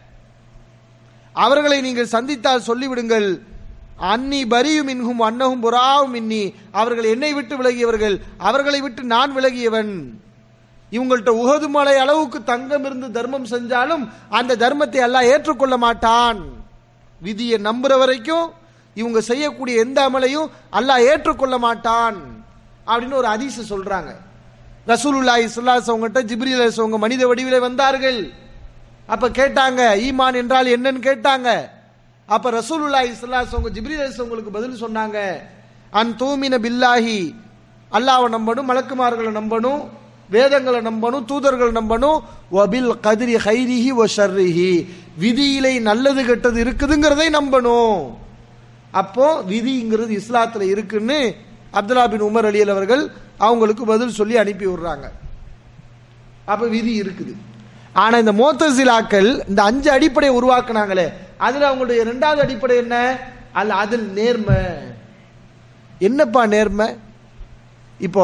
அவர்களை நீங்கள் சந்தித்தால் சொல்லிவிடுங்கள் அன்னி பரியும் மின்ஹும் அன்னஹும் புறாவும் மின்னி அவர்கள் என்னை விட்டு விலகியவர்கள் அவர்களை விட்டு நான் விலகியவன் இவங்கள்ட்ட உகது மலை அளவுக்கு தங்கம் இருந்து தர்மம் செஞ்சாலும் அந்த தர்மத்தை அல்லாஹ் ஏற்றுக்கொள்ள மாட்டான் விதியை நம்புற வரைக்கும் இவங்க செய்யக்கூடிய எந்த அமலையும் அல்லாஹ் ஏற்றுக்கொள்ள மாட்டான் அப்படின்னு ஒரு அதிச சொல்றாங்க ரசூலுல்லாஹி ஸல்லல்லாஹு அவங்ககிட்ட ஜிப்ரீல் அவங்க மனித வடிவிலே வந்தார்கள் அப்ப கேட்டாங்க ஈமான் என்றால் என்னன்னு கேட்டாங்க அப்ப ரசூலுல்லாஹி ஸல்லல்லாஹு அவங்க ஜிப்ரீல் அவங்களுக்கு பதில் சொன்னாங்க அன் தூமின பில்லாஹி அல்லாஹ்வை நம்பணும் மலக்குமார்களை நம்பணும் வேதங்களை நம்பணும் தூதர்களை நம்பணும் வபில் கதிரி ஹைரிஹி வ ஷர்ரிஹி விதியிலே நல்லது கெட்டது இருக்குதுங்கிறதை நம்பணும் அப்போ விதிங்கிறது இஸ்லாத்துல இருக்குன்னு அப்துல்லா பின் உமர் அலியல் அவர்கள் அவங்களுக்கு பதில் சொல்லி அனுப்பி விடுறாங்க அப்ப விதி இருக்குது ஆனா இந்த மோத்தசிலாக்கள் இந்த அஞ்சு அடிப்படையை உருவாக்குனாங்களே அதுல அவங்களுடைய இரண்டாவது அடிப்படை என்ன அல்ல அதில் நேர்மை என்னப்பா நேர்மை இப்போ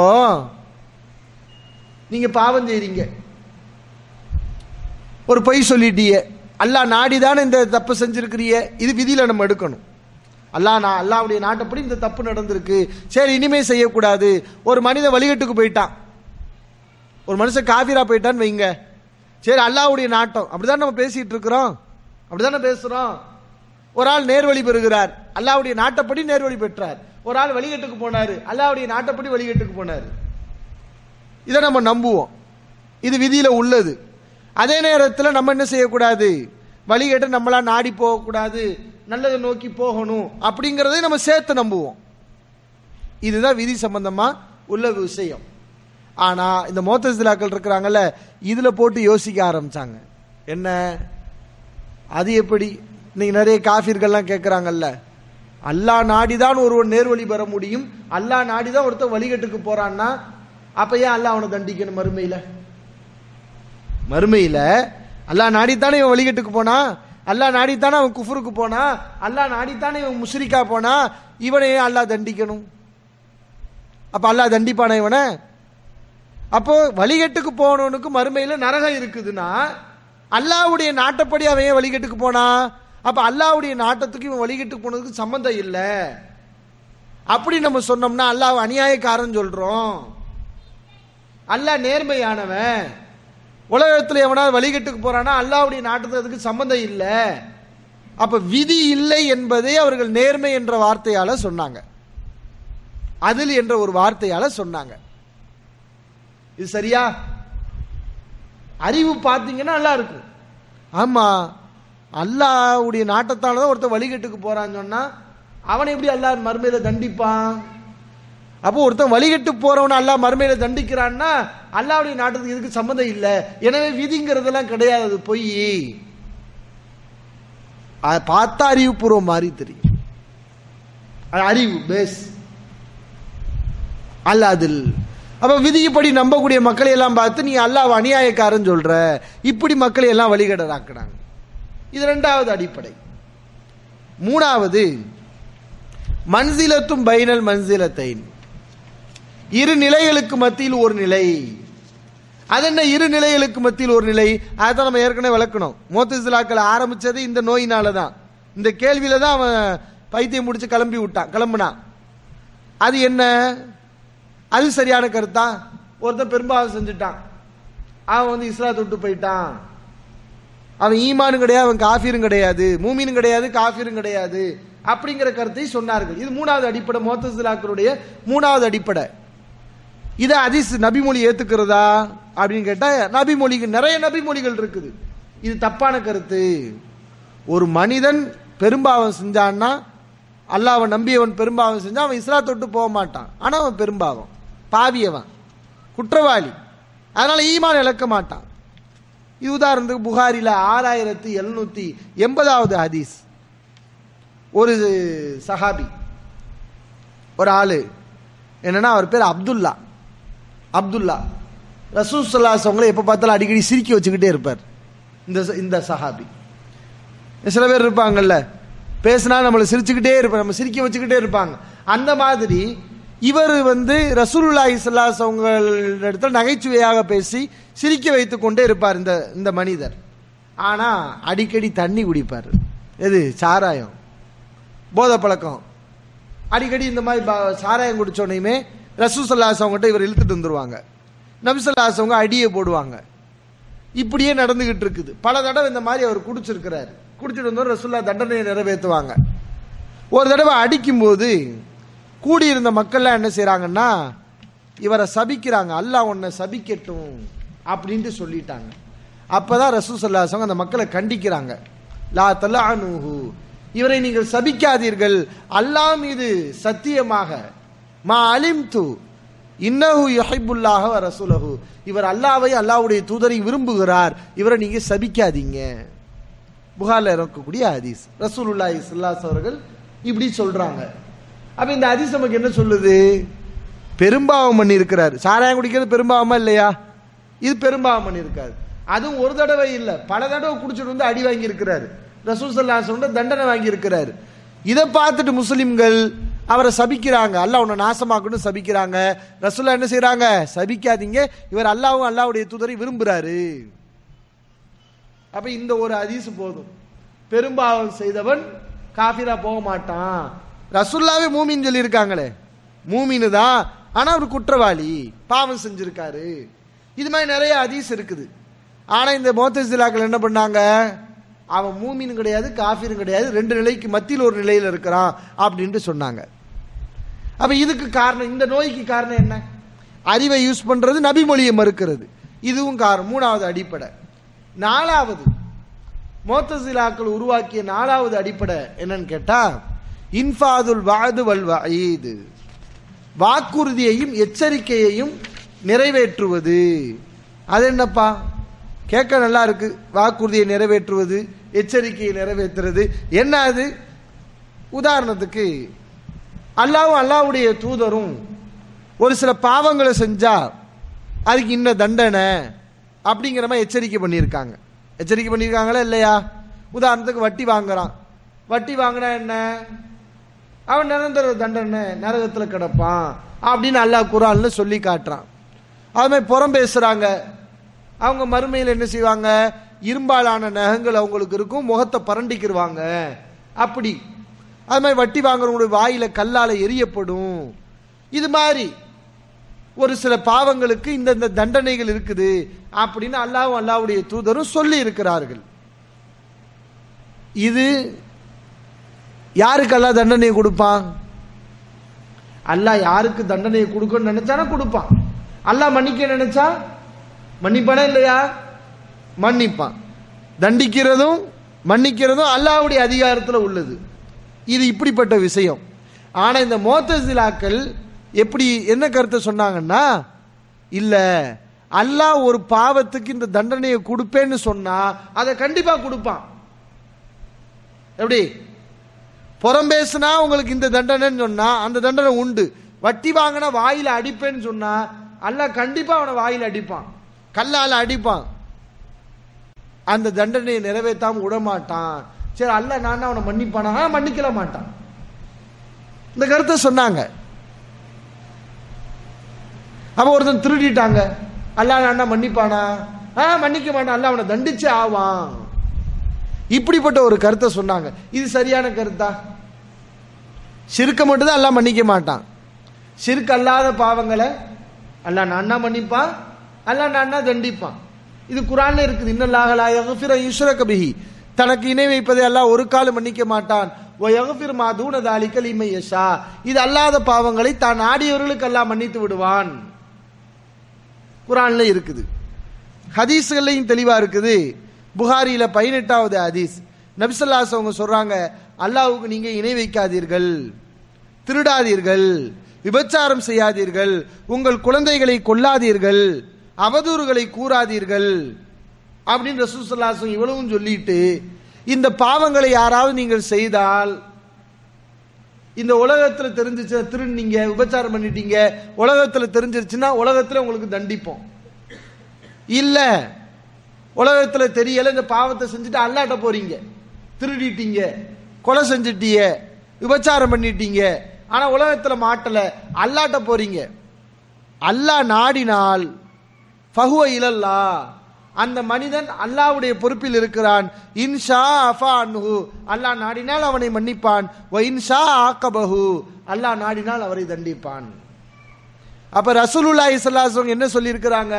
நீங்க பாவம் செய்றீங்க ஒரு பொய் சொல்லிட்டீங்க அல்லாஹ் நாடிதானே இந்த தப்பு செஞ்சிருக்கிறீங்க இது விதியில நம்ம எடுக்கணும் அல்லாஹ் நான் அல்லாவுடைய நாட்டப்படி இந்த தப்பு நடந்திருக்கு சரி இனிமே செய்யக்கூடாது ஒரு மனித வழிகட்டுக்கு போயிட்டான் ஒரு மனுஷன் காபிரா போயிட்டான்னு வைங்க சரி அல்லாவுடைய நாட்டம் அப்படிதான் நம்ம பேசிட்டு இருக்கிறோம் அப்படிதானே பேசுறோம் ஒரு ஆள் நேர்வழி பெறுகிறார் அல்லாவுடைய நாட்டப்படி நேர்வழி பெற்றார் ஒரு ஆள் வழிகட்டுக்கு போனாரு அல்லாவுடைய நாட்டப்படி வழிகட்டுக்கு போனாரு இதை நம்ம நம்புவோம் இது விதியில உள்ளது அதே நேரத்தில் நம்ம என்ன செய்யக்கூடாது வழிகேட்டு நம்மளா நாடி போகக்கூடாது நல்லதை நோக்கி போகணும் அப்படிங்கிறதை நம்ம சேர்த்து நம்புவோம் இதுதான் விதி சம்பந்தமா உள்ள விஷயம் ஆனா இந்த மோத்தசிலாக்கள் இருக்கிறாங்கல்ல இதுல போட்டு யோசிக்க ஆரம்பிச்சாங்க என்ன அது எப்படி இன்னைக்கு நிறைய காஃபிர்கள்லாம் கேட்குறாங்கல்ல அல்லாஹ் நாடிதான் ஒருவன் நேர்வழி பெற முடியும் அல்லாஹ் நாடிதான் ஒருத்தன் வழிகட்டுக்கு போறான்னா அப்ப ஏன் அல்லாஹ் அவனை தண்டிக்கணும் மறுமையில மறுமையில அல்லாஹ் நாடித்தானே இவன் வழிகட்டுக்கு போனா அல்லாஹ் நாடித்தானே அவன் குஃபருக்கு போனா அல்லாஹ் நாடித்தானே இவன் முஸ்ரிக்கா போனா இவனை ஏன் அல்லாஹ் தண்டிக்கணும் அப்ப அல்லாஹ் தண்டிப்பான இவனை அப்போ வழிகட்டுக்கு போனவனுக்கு மறுமையில நரகம் இருக்குதுன்னா அல்லாவுடைய நாட்டப்படி அவன் ஏன் வழிகட்டுக்கு போனா அப்ப அல்லாவுடைய நாட்டத்துக்கு இவன் வழிகட்டுக்கு போனதுக்கு சம்பந்தம் இல்லை அப்படி நம்ம சொன்னோம்னா அல்லாஹ் அநியாயக்காரன் சொல்றோம் அல்லாஹ் நேர்மையானவன் உலகத்தில் எவனாவது வழிகட்டுக்கு போறானா அல்லாவுடைய நாட்டத்துக்கு அதுக்கு சம்பந்தம் இல்லை அப்ப விதி இல்லை என்பதை அவர்கள் நேர்மை என்ற வார்த்தையால சொன்னாங்க அதில் என்ற ஒரு வார்த்தையால சொன்னாங்க இது சரியா அறிவு பார்த்தீங்கன்னா நல்லா இருக்கும் ஆமா அல்லாவுடைய நாட்டத்தால தான் ஒருத்தர் வழிகட்டுக்கு போறான்னு சொன்னா அவனை எப்படி அல்லாஹ் மறுமையில தண்டிப்பான் அப்போ ஒருத்தன் வழிகட்டு போறவன அல்லாஹ் மறுமையில தண்டிக்கிறான்னா அல்லாவுடைய நாட்டத்துக்கு இதுக்கு சம்மந்தம் இல்லை எனவே விதிங்கிறதெல்லாம் கிடையாது அது பொய் அதை பார்த்தா அறிவுபூர்வம் மாதிரி தெரியும் அது அறிவு பேஸ் அல்லாதில் அப்ப விதிப்படி நம்பக்கூடிய மக்களை எல்லாம் பார்த்து நீ அல்லாஹ் அநியாயக்காரன் சொல்ற இப்படி மக்களை எல்லாம் வழிகடராக்குறாங்க இது ரெண்டாவது அடிப்படை மூணாவது மன்சிலத்தும் பைனல் மன்சிலத்தைன் இரு நிலைகளுக்கு மத்தியில் ஒரு நிலை அது என்ன இரு நிலைகளுக்கு மத்தியில் ஒரு நிலை அதான் நம்ம ஏற்கனவே விளக்கணும் மோத்திசிலாக்கள் ஆரம்பிச்சது இந்த நோயினால தான் இந்த கேள்வியில தான் அவன் பைத்தியம் முடிச்சு கிளம்பி விட்டான் கிளம்புனான் அது என்ன அது சரியான கருத்தா ஒருத்தன் பெரும்பாலும் செஞ்சுட்டான் அவன் வந்து இஸ்லாத்தை விட்டு போயிட்டான் அவன் ஈமானும் கிடையாது அவன் காஃபிரும் கிடையாது மூமினும் கிடையாது காஃபிரும் கிடையாது அப்படிங்கிற கருத்தை சொன்னார்கள் இது மூணாவது அடிப்படை மோத்தசிலாக்களுடைய மூணாவது அடிப்படை இதை அதிஸ் நபிமொழி ஏத்துக்கிறதா அப்படின்னு கேட்டா நபிமொழிகள் நிறைய நபிமொழிகள் இருக்குது இது தப்பான கருத்து ஒரு மனிதன் பெரும்பாவம் செஞ்சான்னா அல்லாஹ்வை நம்பியவன் பெரும்பாவம் செஞ்சா அவன் இஸ்லாத்தை விட்டு போக மாட்டான் ஆனா அவன் பெரும்பாவம் பாவியவன் குற்றவாளி அதனால ஈமான் இழக்க மாட்டான் இது உதாரணத்துக்கு புகாரில ஆறாயிரத்தி எழுநூத்தி எண்பதாவது ஹதீஸ் ஒரு சஹாபி ஒரு ஆளு என்னன்னா அவர் பேர் அப்துல்லா அப்துல்லா ரசூல் சல்லாஸ் அவங்களை எப்போ பார்த்தாலும் அடிக்கடி சிரிக்க வச்சுக்கிட்டே இருப்பார் இந்த இந்த சஹாபி சில பேர் இருப்பாங்கல்ல பேசினா நம்மளை சிரிச்சுக்கிட்டே இருப்பார் நம்ம சிரிக்க வச்சுக்கிட்டே இருப்பாங்க அந்த மாதிரி இவர் வந்து ரசூலுல்லாஹி ஸல்லல்லாஹு அவங்க இடத்துல நகைச்சுவையாக பேசி சிரிக்க வைத்து கொண்டே இருப்பார் இந்த இந்த மனிதர் ஆனா அடிக்கடி தண்ணி குடிப்பார் எது சாராயம் போதை பழக்கம் அடிக்கடி இந்த மாதிரி ப- சாராயம் குடிச்சோனையுமே ரசூசல்லாஸ் அவங்ககிட்ட இவர் இழுத்துட்டு வந்துருவாங்க நபிசல்லாஸ் அவங்க அடியை போடுவாங்க இப்படியே நடந்துகிட்டு இருக்குது பல தடவை இந்த மாதிரி அவர் குடிச்சிருக்கிறார் குடிச்சிட்டு வந்தோம் ரசூல்லா தண்டனையை நிறைவேற்றுவாங்க ஒரு தடவை அடிக்கும்போது கூடியிருந்த மக்கள்லாம் என்ன செய்றாங்கன்னா இவரை சபிக்கிறாங்க அல்லாஹ் உன்னை சபிக்கட்டும் அப்படின்ட்டு சொல்லிட்டாங்க அப்பதான் ரசூ சல்லாசவங்க அந்த மக்களை கண்டிக்கிறாங்க லா தலானுஹு இவரை நீங்கள் சபிக்காதீர்கள் அல்லாஹ் மீது சத்தியமாக மா அலிம்து இன்னஹு யுஹிப்புல்லாஹ வ ரசூலஹு இவர் அல்லாஹ்வை அல்லாஹ்வுடைய தூதரை விரும்புகிறார் இவரை நீங்க சபிக்காதீங்க புகார்ல இருக்கக்கூடிய ஹதீஸ் ரசூலுல்லாஹி ஸல்லல்லாஹு அவர்கள் இப்படி சொல்றாங்க அப்ப இந்த ஹதீஸ் நமக்கு என்ன சொல்லுது பெரும்பாவம் பண்ணி இருக்கிறார் சாராயம் குடிக்கிறது பெரும்பாவமா இல்லையா இது பெரும்பாவம் பண்ணி இருக்காரு அதுவும் ஒரு தடவை இல்ல பல தடவை குடிச்சிட்டு வந்து அடி வாங்கி இருக்கிறாரு ரசூல் சல்லாசோட தண்டனை வாங்கி இருக்கிறாரு இதை பார்த்துட்டு முஸ்லிம்கள் அவரை சபிக்கிறாங்க அல்லாஹ் உன்னை நாசமாக்கணும் சபிக்கிறாங்க ரசூல்லா என்ன செய்றாங்க சபிக்காதீங்க இவர் அல்லாவும் அல்லாவுடைய தூதரை விரும்புறாரு அப்ப இந்த ஒரு ஹதீஸ் போதும் பெரும்பாவம் செய்தவன் காஃபிரா போக மாட்டான் ரசுல்லாவே மூமின்னு சொல்லியிருக்காங்களே மூமின்னு தான் ஆனா அவர் குற்றவாளி பாவம் செஞ்சிருக்காரு இது மாதிரி நிறைய ஹதீஸ் இருக்குது ஆனா இந்த மோத்தசிலாக்கள் என்ன பண்ணாங்க அவன் மூமின்னு கிடையாது காஃபிரும் கிடையாது ரெண்டு நிலைக்கு மத்தியில் ஒரு நிலையில் இருக்கிறான் அப்படின்ட்டு சொன்னாங்க அப்ப இதுக்கு காரணம் இந்த நோய்க்கு காரணம் என்ன அறிவை யூஸ் பண்றது நபி மொழியை மறுக்கிறது இதுவும் காரணம் மூணாவது அடிப்படை நாலாவது மோத்தசிலாக்கள் உருவாக்கிய நாலாவது அடிப்படை என்னன்னு கேட்டா இன்ஃபாதுல் வாது வல் வயீது வாக்குறுதியையும் எச்சரிக்கையையும் நிறைவேற்றுவது அது என்னப்பா கேட்க நல்லா இருக்கு வாக்குறுதியை நிறைவேற்றுவது எச்சரிக்கையை நிறைவேற்றுறது என்ன அது உதாரணத்துக்கு அல்லாவும் அல்லாவுடைய தூதரும் ஒரு சில பாவங்களை செஞ்சா அதுக்கு இன்ன தண்டனை அப்படிங்கிற மாதிரி எச்சரிக்கை பண்ணியிருக்காங்க எச்சரிக்கை பண்ணியிருக்காங்களா இல்லையா உதாரணத்துக்கு வட்டி வாங்குறான் வட்டி வாங்கினா என்ன அவன் நிரந்தர தண்டனை நரகத்தில் கிடப்பான் அப்படின்னு அல்லாஹ் குரான்ல சொல்லி காட்டுறான் அது மாதிரி புறம் பேசுறாங்க அவங்க மறுமையில் என்ன செய்வாங்க இரும்பாலான நகங்கள் அவங்களுக்கு இருக்கும் முகத்தை பரண்டிக்கிருவாங்க அப்படி அது மாதிரி வட்டி வாங்குறவங்களுடைய வாயில கல்லால எரியப்படும் இது மாதிரி ஒரு சில பாவங்களுக்கு இந்த இந்த தண்டனைகள் இருக்குது அப்படின்னு அல்லாவும் அல்லாவுடைய தூதரும் சொல்லி இருக்கிறார்கள் இது யாருக்கு அல்லாஹ் தண்டனையை கொடுப்பான் அல்லாஹ் யாருக்கு தண்டனையை கொடுக்கணும்னு நினைச்சானா கொடுப்பான் அல்லாஹ் மன்னிக்க நினைச்சா மன்னிப்பானா இல்லையா மன்னிப்பான் தண்டிக்கிறதும் மன்னிக்கிறதும் அல்லாஹ்வுடைய அதிகாரத்தில் உள்ளது இது இப்படிப்பட்ட விஷயம் ஆனா இந்த மோத்தசிலாக்கள் எப்படி என்ன கருத்தை சொன்னாங்கன்னா இல்ல அல்லாஹ் ஒரு பாவத்துக்கு இந்த தண்டனையை கொடுப்பேன்னு சொன்னா அதை கண்டிப்பா கொடுப்பான் எப்படி புறம் பேசுனா உங்களுக்கு இந்த தண்டனைன்னு சொன்னா அந்த தண்டனை உண்டு வட்டி வாங்கினா வாயில அடிப்பேன்னு சொன்னா அல்லாஹ் கண்டிப்பா அவனை வாயில அடிப்பான் கல்லால அடிப்பான் அந்த தண்டனையை நிறைவேற்றாம விட மாட்டான் சரி அல்ல நான் அவனை மன்னிப்பானா ஆ, மன்னிக்கல மாட்டான் இந்த கருத்தை சொன்னாங்க அப்ப ஒருத்தன் திருடிட்டாங்க அல்லா நான் மன்னிப்பானா ஆ மன்னிக்க மாட்டான் அல்ல அவனை தண்டிச்சே ஆவான் இப்படிப்பட்ட ஒரு கருத்தை சொன்னாங்க இது சரியான கருத்தா சிறுக்க மட்டும்தான் எல்லாம் மன்னிக்க மாட்டான் சிறுக்கு அல்லாத பாவங்களை அல்லாஹ் நான்னா மன்னிப்பான் அல்லாஹ் நான்னா தண்டிப்பான் இது குரான்ல இருக்குது இன்னல்லாஹலா யக்ஃபிர யுஷ்ரக பிஹி தனக்கு இணை வைப்பதை அல்லாஹ் ஒரு காலம் மன்னிக்க மாட்டான் ஓ யக்ஃபிர் மா தூன தாலிக லிமை யஷா இது அல்லாத பாவங்களை தான் நாடியவர்களுக்கு அல்லாஹ் மன்னித்து விடுவான் குரான்ல இருக்குது ஹதீஸ்கள்லையும் தெளிவா இருக்குது புகாரியில பதினெட்டாவது ஹதீஸ் நபிசல்லாஸ் அவங்க சொல்றாங்க அல்லாஹ்வுக்கு நீங்க இணை வைக்காதீர்கள் திருடாதீர்கள் விபச்சாரம் செய்யாதீர்கள் உங்கள் குழந்தைகளை கொல்லாதீர்கள் அவதூறுகளை கூறாதீர்கள் அப்படின்னு ரசூசல்லாசம் இவ்வளவும் சொல்லிட்டு இந்த பாவங்களை யாராவது நீங்கள் செய்தால் இந்த உலகத்துல தெரிஞ்சிச்சு திருநீங்க விபச்சாரம் பண்ணிட்டீங்க உலகத்துல தெரிஞ்சிருச்சுன்னா உலகத்துல உங்களுக்கு தண்டிப்போம் இல்ல உலகத்துல தெரியல இந்த பாவத்தை செஞ்சுட்டு அல்லாட்ட போறீங்க திருடிட்டீங்க கொலை செஞ்சிட்டீங்க விபச்சாரம் பண்ணிட்டீங்க ஆனா உலகத்துல மாட்டல அல்லாட்ட போறீங்க அல்லாஹ் நாடினால் ஃபஹுவ இலல்லா அந்த மனிதன் அல்லாஹ்வுடைய பொறுப்பில் இருக்கிறான் இன்ஷா அஃபா அன்ஹு அல்லாஹ் நாடினால் அவனை மன்னிப்பான் வ இன்ஷா ஆக்கபஹு அல்லாஹ் நாடினால் அவரை தண்டிப்பான் அப்ப ரசூலுல்லாஹி ஸல்லல்லாஹு அலைஹி வஸல்லம் என்ன சொல்லியிருக்கிறாங்க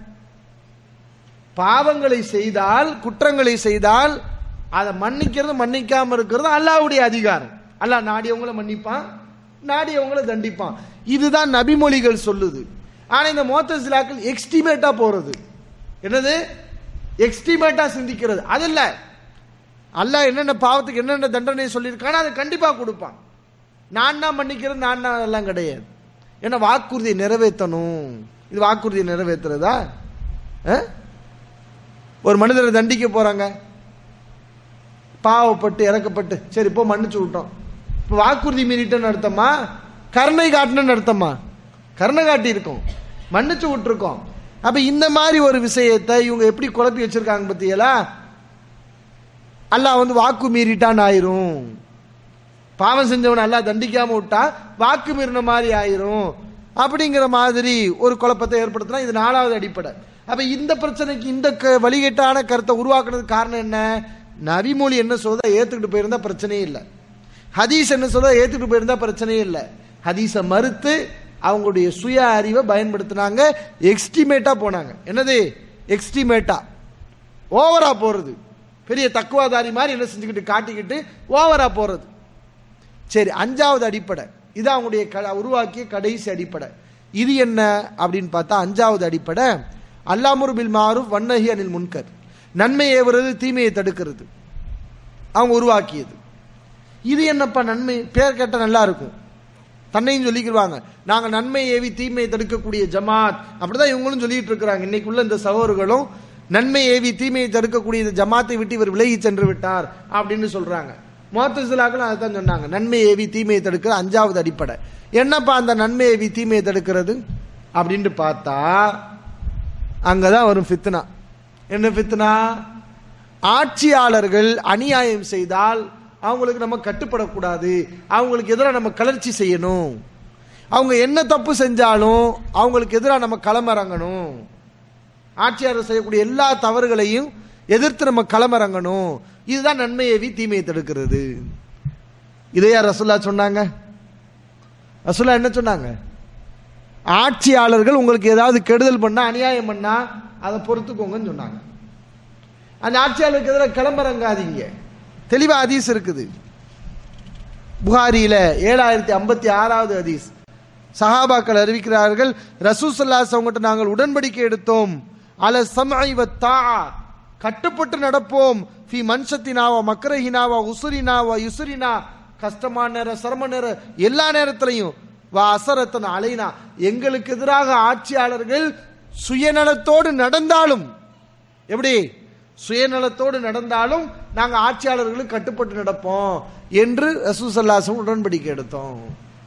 பாவங்களை செய்தால் குற்றங்களை செய்தால் அதை மன்னிக்கிறது மன்னிக்காம இருக்கிறது அல்லாஹ்வுடைய அதிகாரம் அல்லாஹ் நாடியவங்கள மன்னிப்பான் நாடியவங்கள தண்டிப்பான் இதுதான் நபிமொழிகள் சொல்லுது ஆனா இந்த மோத்தசிலாக்கள் எக்ஸ்டிமேட்டா போறது என்னது எக்ஸ்டிமேட்டா சிந்திக்கிறது அது இல்ல அல்லாஹ் என்னென்ன பாவத்துக்கு என்னென்ன தண்டனை சொல்லியிருக்கானோ அதை கண்டிப்பா கொடுப்பான் நான் தான் மன்னிக்கிறது நான் தான் அதெல்லாம் கிடையாது ஏன்னா வாக்குறுதியை நிறைவேற்றணும் இது வாக்குறுதியை நிறைவேற்றுறதா ஆ? ஒரு மனிதரை தண்டிக்க போறாங்க பாவப்பட்டு இறக்கப்பட்டு சரி இப்போ மன்னிச்சு விட்டோம் இப்போ வாக்குறுதி மீறிட்டோன்னு அர்த்தமா கருணை காட்டணும்னு அர்த்தமா கருணை காட்டி இருக்கோம் மன்னிச்சு விட்டுருக்கோம் அப்ப இந்த மாதிரி ஒரு விஷயத்தை இவங்க எப்படி குழப்பி வச்சிருக்காங்க பத்தியலா அல்லாஹ் வந்து வாக்கு மீறிட்டான் ஆயிரும் பாவம் செஞ்சவனை அல்லாஹ் தண்டிக்காம விட்டா வாக்கு மீறின மாதிரி ஆயிரும் அப்படிங்கிற மாதிரி ஒரு குழப்பத்தை ஏற்படுத்தினா இது நாலாவது அடிப்படை அப்ப இந்த பிரச்சனைக்கு இந்த க- வழிகேட்டான கருத்தை உருவாக்குறதுக்கு காரணம் என்ன நபிமொழி என்ன சொல்றதா ஏத்துக்கிட்டு போயிருந்தா பிரச்சனையே இல்லை ஹதீஸ் என்ன சொல்றதா ஏத்துக்கிட்டு போயிருந்தா பிரச்சனையே இல்லை ஹதீஸை மறுத்து அவங்களுடைய சுய அறிவை பயன்படுத்தினாங்க எக்ஸ்டிமேட்டா போனாங்க என்னது எக்ஸ்டிமேட்டா ஓவரா போறது பெரிய தக்குவாதாரி மாதிரி என்ன செஞ்சுக்கிட்டு காட்டிக்கிட்டு ஓவரா போறது சரி அஞ்சாவது அடிப்படை இது அவங்களுடைய க- உருவாக்கிய கடைசி அடிப்படை இது என்ன அப்படின்னு பார்த்தா அஞ்சாவது அடிப்படை அல்லாமுர் பில் மாரூஃப் வன்னஹி அனில் முன்கர் நன்மை ஏவுறது தீமையை தடுக்கிறது அவங்க உருவாக்கியது இது என்னப்பா நன்மை பேர் கேட்ட நல்லா இருக்கும் தன்னையும் சொல்லிக்கிடுவாங்க நாங்க நன்மை ஏவி தீமையை தடுக்கக்கூடிய ஜமாத் அப்படிதான் இவங்களும் சொல்லிட்டு இருக்கிறாங்க இன்னைக்குள்ள இந்த சகோதரர்களும் நன்மை ஏவி தீமையை தடுக்கக்கூடிய இந்த ஜமாத்தை விட்டு இவர் விலகி சென்று விட்டார் அப்படின்னு சொல்றாங்க மோத்தசிலாக்களும் அதுதான் சொன்னாங்க நன்மை ஏவி தீமையை தடுக்கிற அஞ்சாவது அடிப்படை என்னப்பா அந்த நன்மை ஏவி தீமையை தடுக்கிறது அப்படின்ட்டு பார்த்தா அங்கதான் வரும் ஃபித்னா என்ன ஃபித்னா ஆட்சியாளர்கள் அநியாயம் செய்தால் அவங்களுக்கு நம்ம கட்டுப்படக்கூடாது அவங்களுக்கு எதிராக நம்ம கிளர்ச்சி செய்யணும் அவங்க என்ன தப்பு செஞ்சாலும் அவங்களுக்கு எதிராக நம்ம களமிறங்கணும் ஆட்சியாளர் செய்யக்கூடிய எல்லா தவறுகளையும் எதிர்த்து நம்ம களமிறங்கணும் இதுதான் நன்மையேவி தீமையை தடுக்கிறது இதையா ரசுல்லா சொன்னாங்க ரசுல்லா என்ன சொன்னாங்க ஆட்சியாளர்கள் உங்களுக்கு ஏதாவது கெடுதல் பண்ணா அநியாயம் பண்ணா அதை பொறுத்துக்கோங்கன்னு சொன்னாங்க அந்த ஆட்சியாளருக்கு எதிராக கிளம்புறங்காதீங்க தெளிவா ஹதீஸ் இருக்குது புகாரியில ஏழாயிரத்தி ஐம்பத்தி ஆறாவது ஹதீஸ் சஹாபாக்கள் அறிவிக்கிறார்கள் ரசூசல்லாஸ் அவங்ககிட்ட நாங்கள் உடன்படிக்கை எடுத்தோம் அல சம்ஐ வத்தா கட்டுப்பட்டு நடப்போம் ஃபி மன்சத்தினாவா மக்கரஹினாவா உசுரினாவா யுசுரினா கஷ்டமான நேரம் சிரம நேரம் எல்லா நேரத்திலையும் வா அசரத்தன் அலைனா எங்களுக்கு எதிராக ஆட்சியாளர்கள் சுயநலத்தோடு நடந்தாலும் எப்படி சுயநலத்தோடு நடந்தாலும் நாங்க ஆட்சியாளர்களுக்கு கட்டுப்பட்டு நடப்போம் என்று ரசூசல்லாசம் உடன்படிக்கை எடுத்தோம்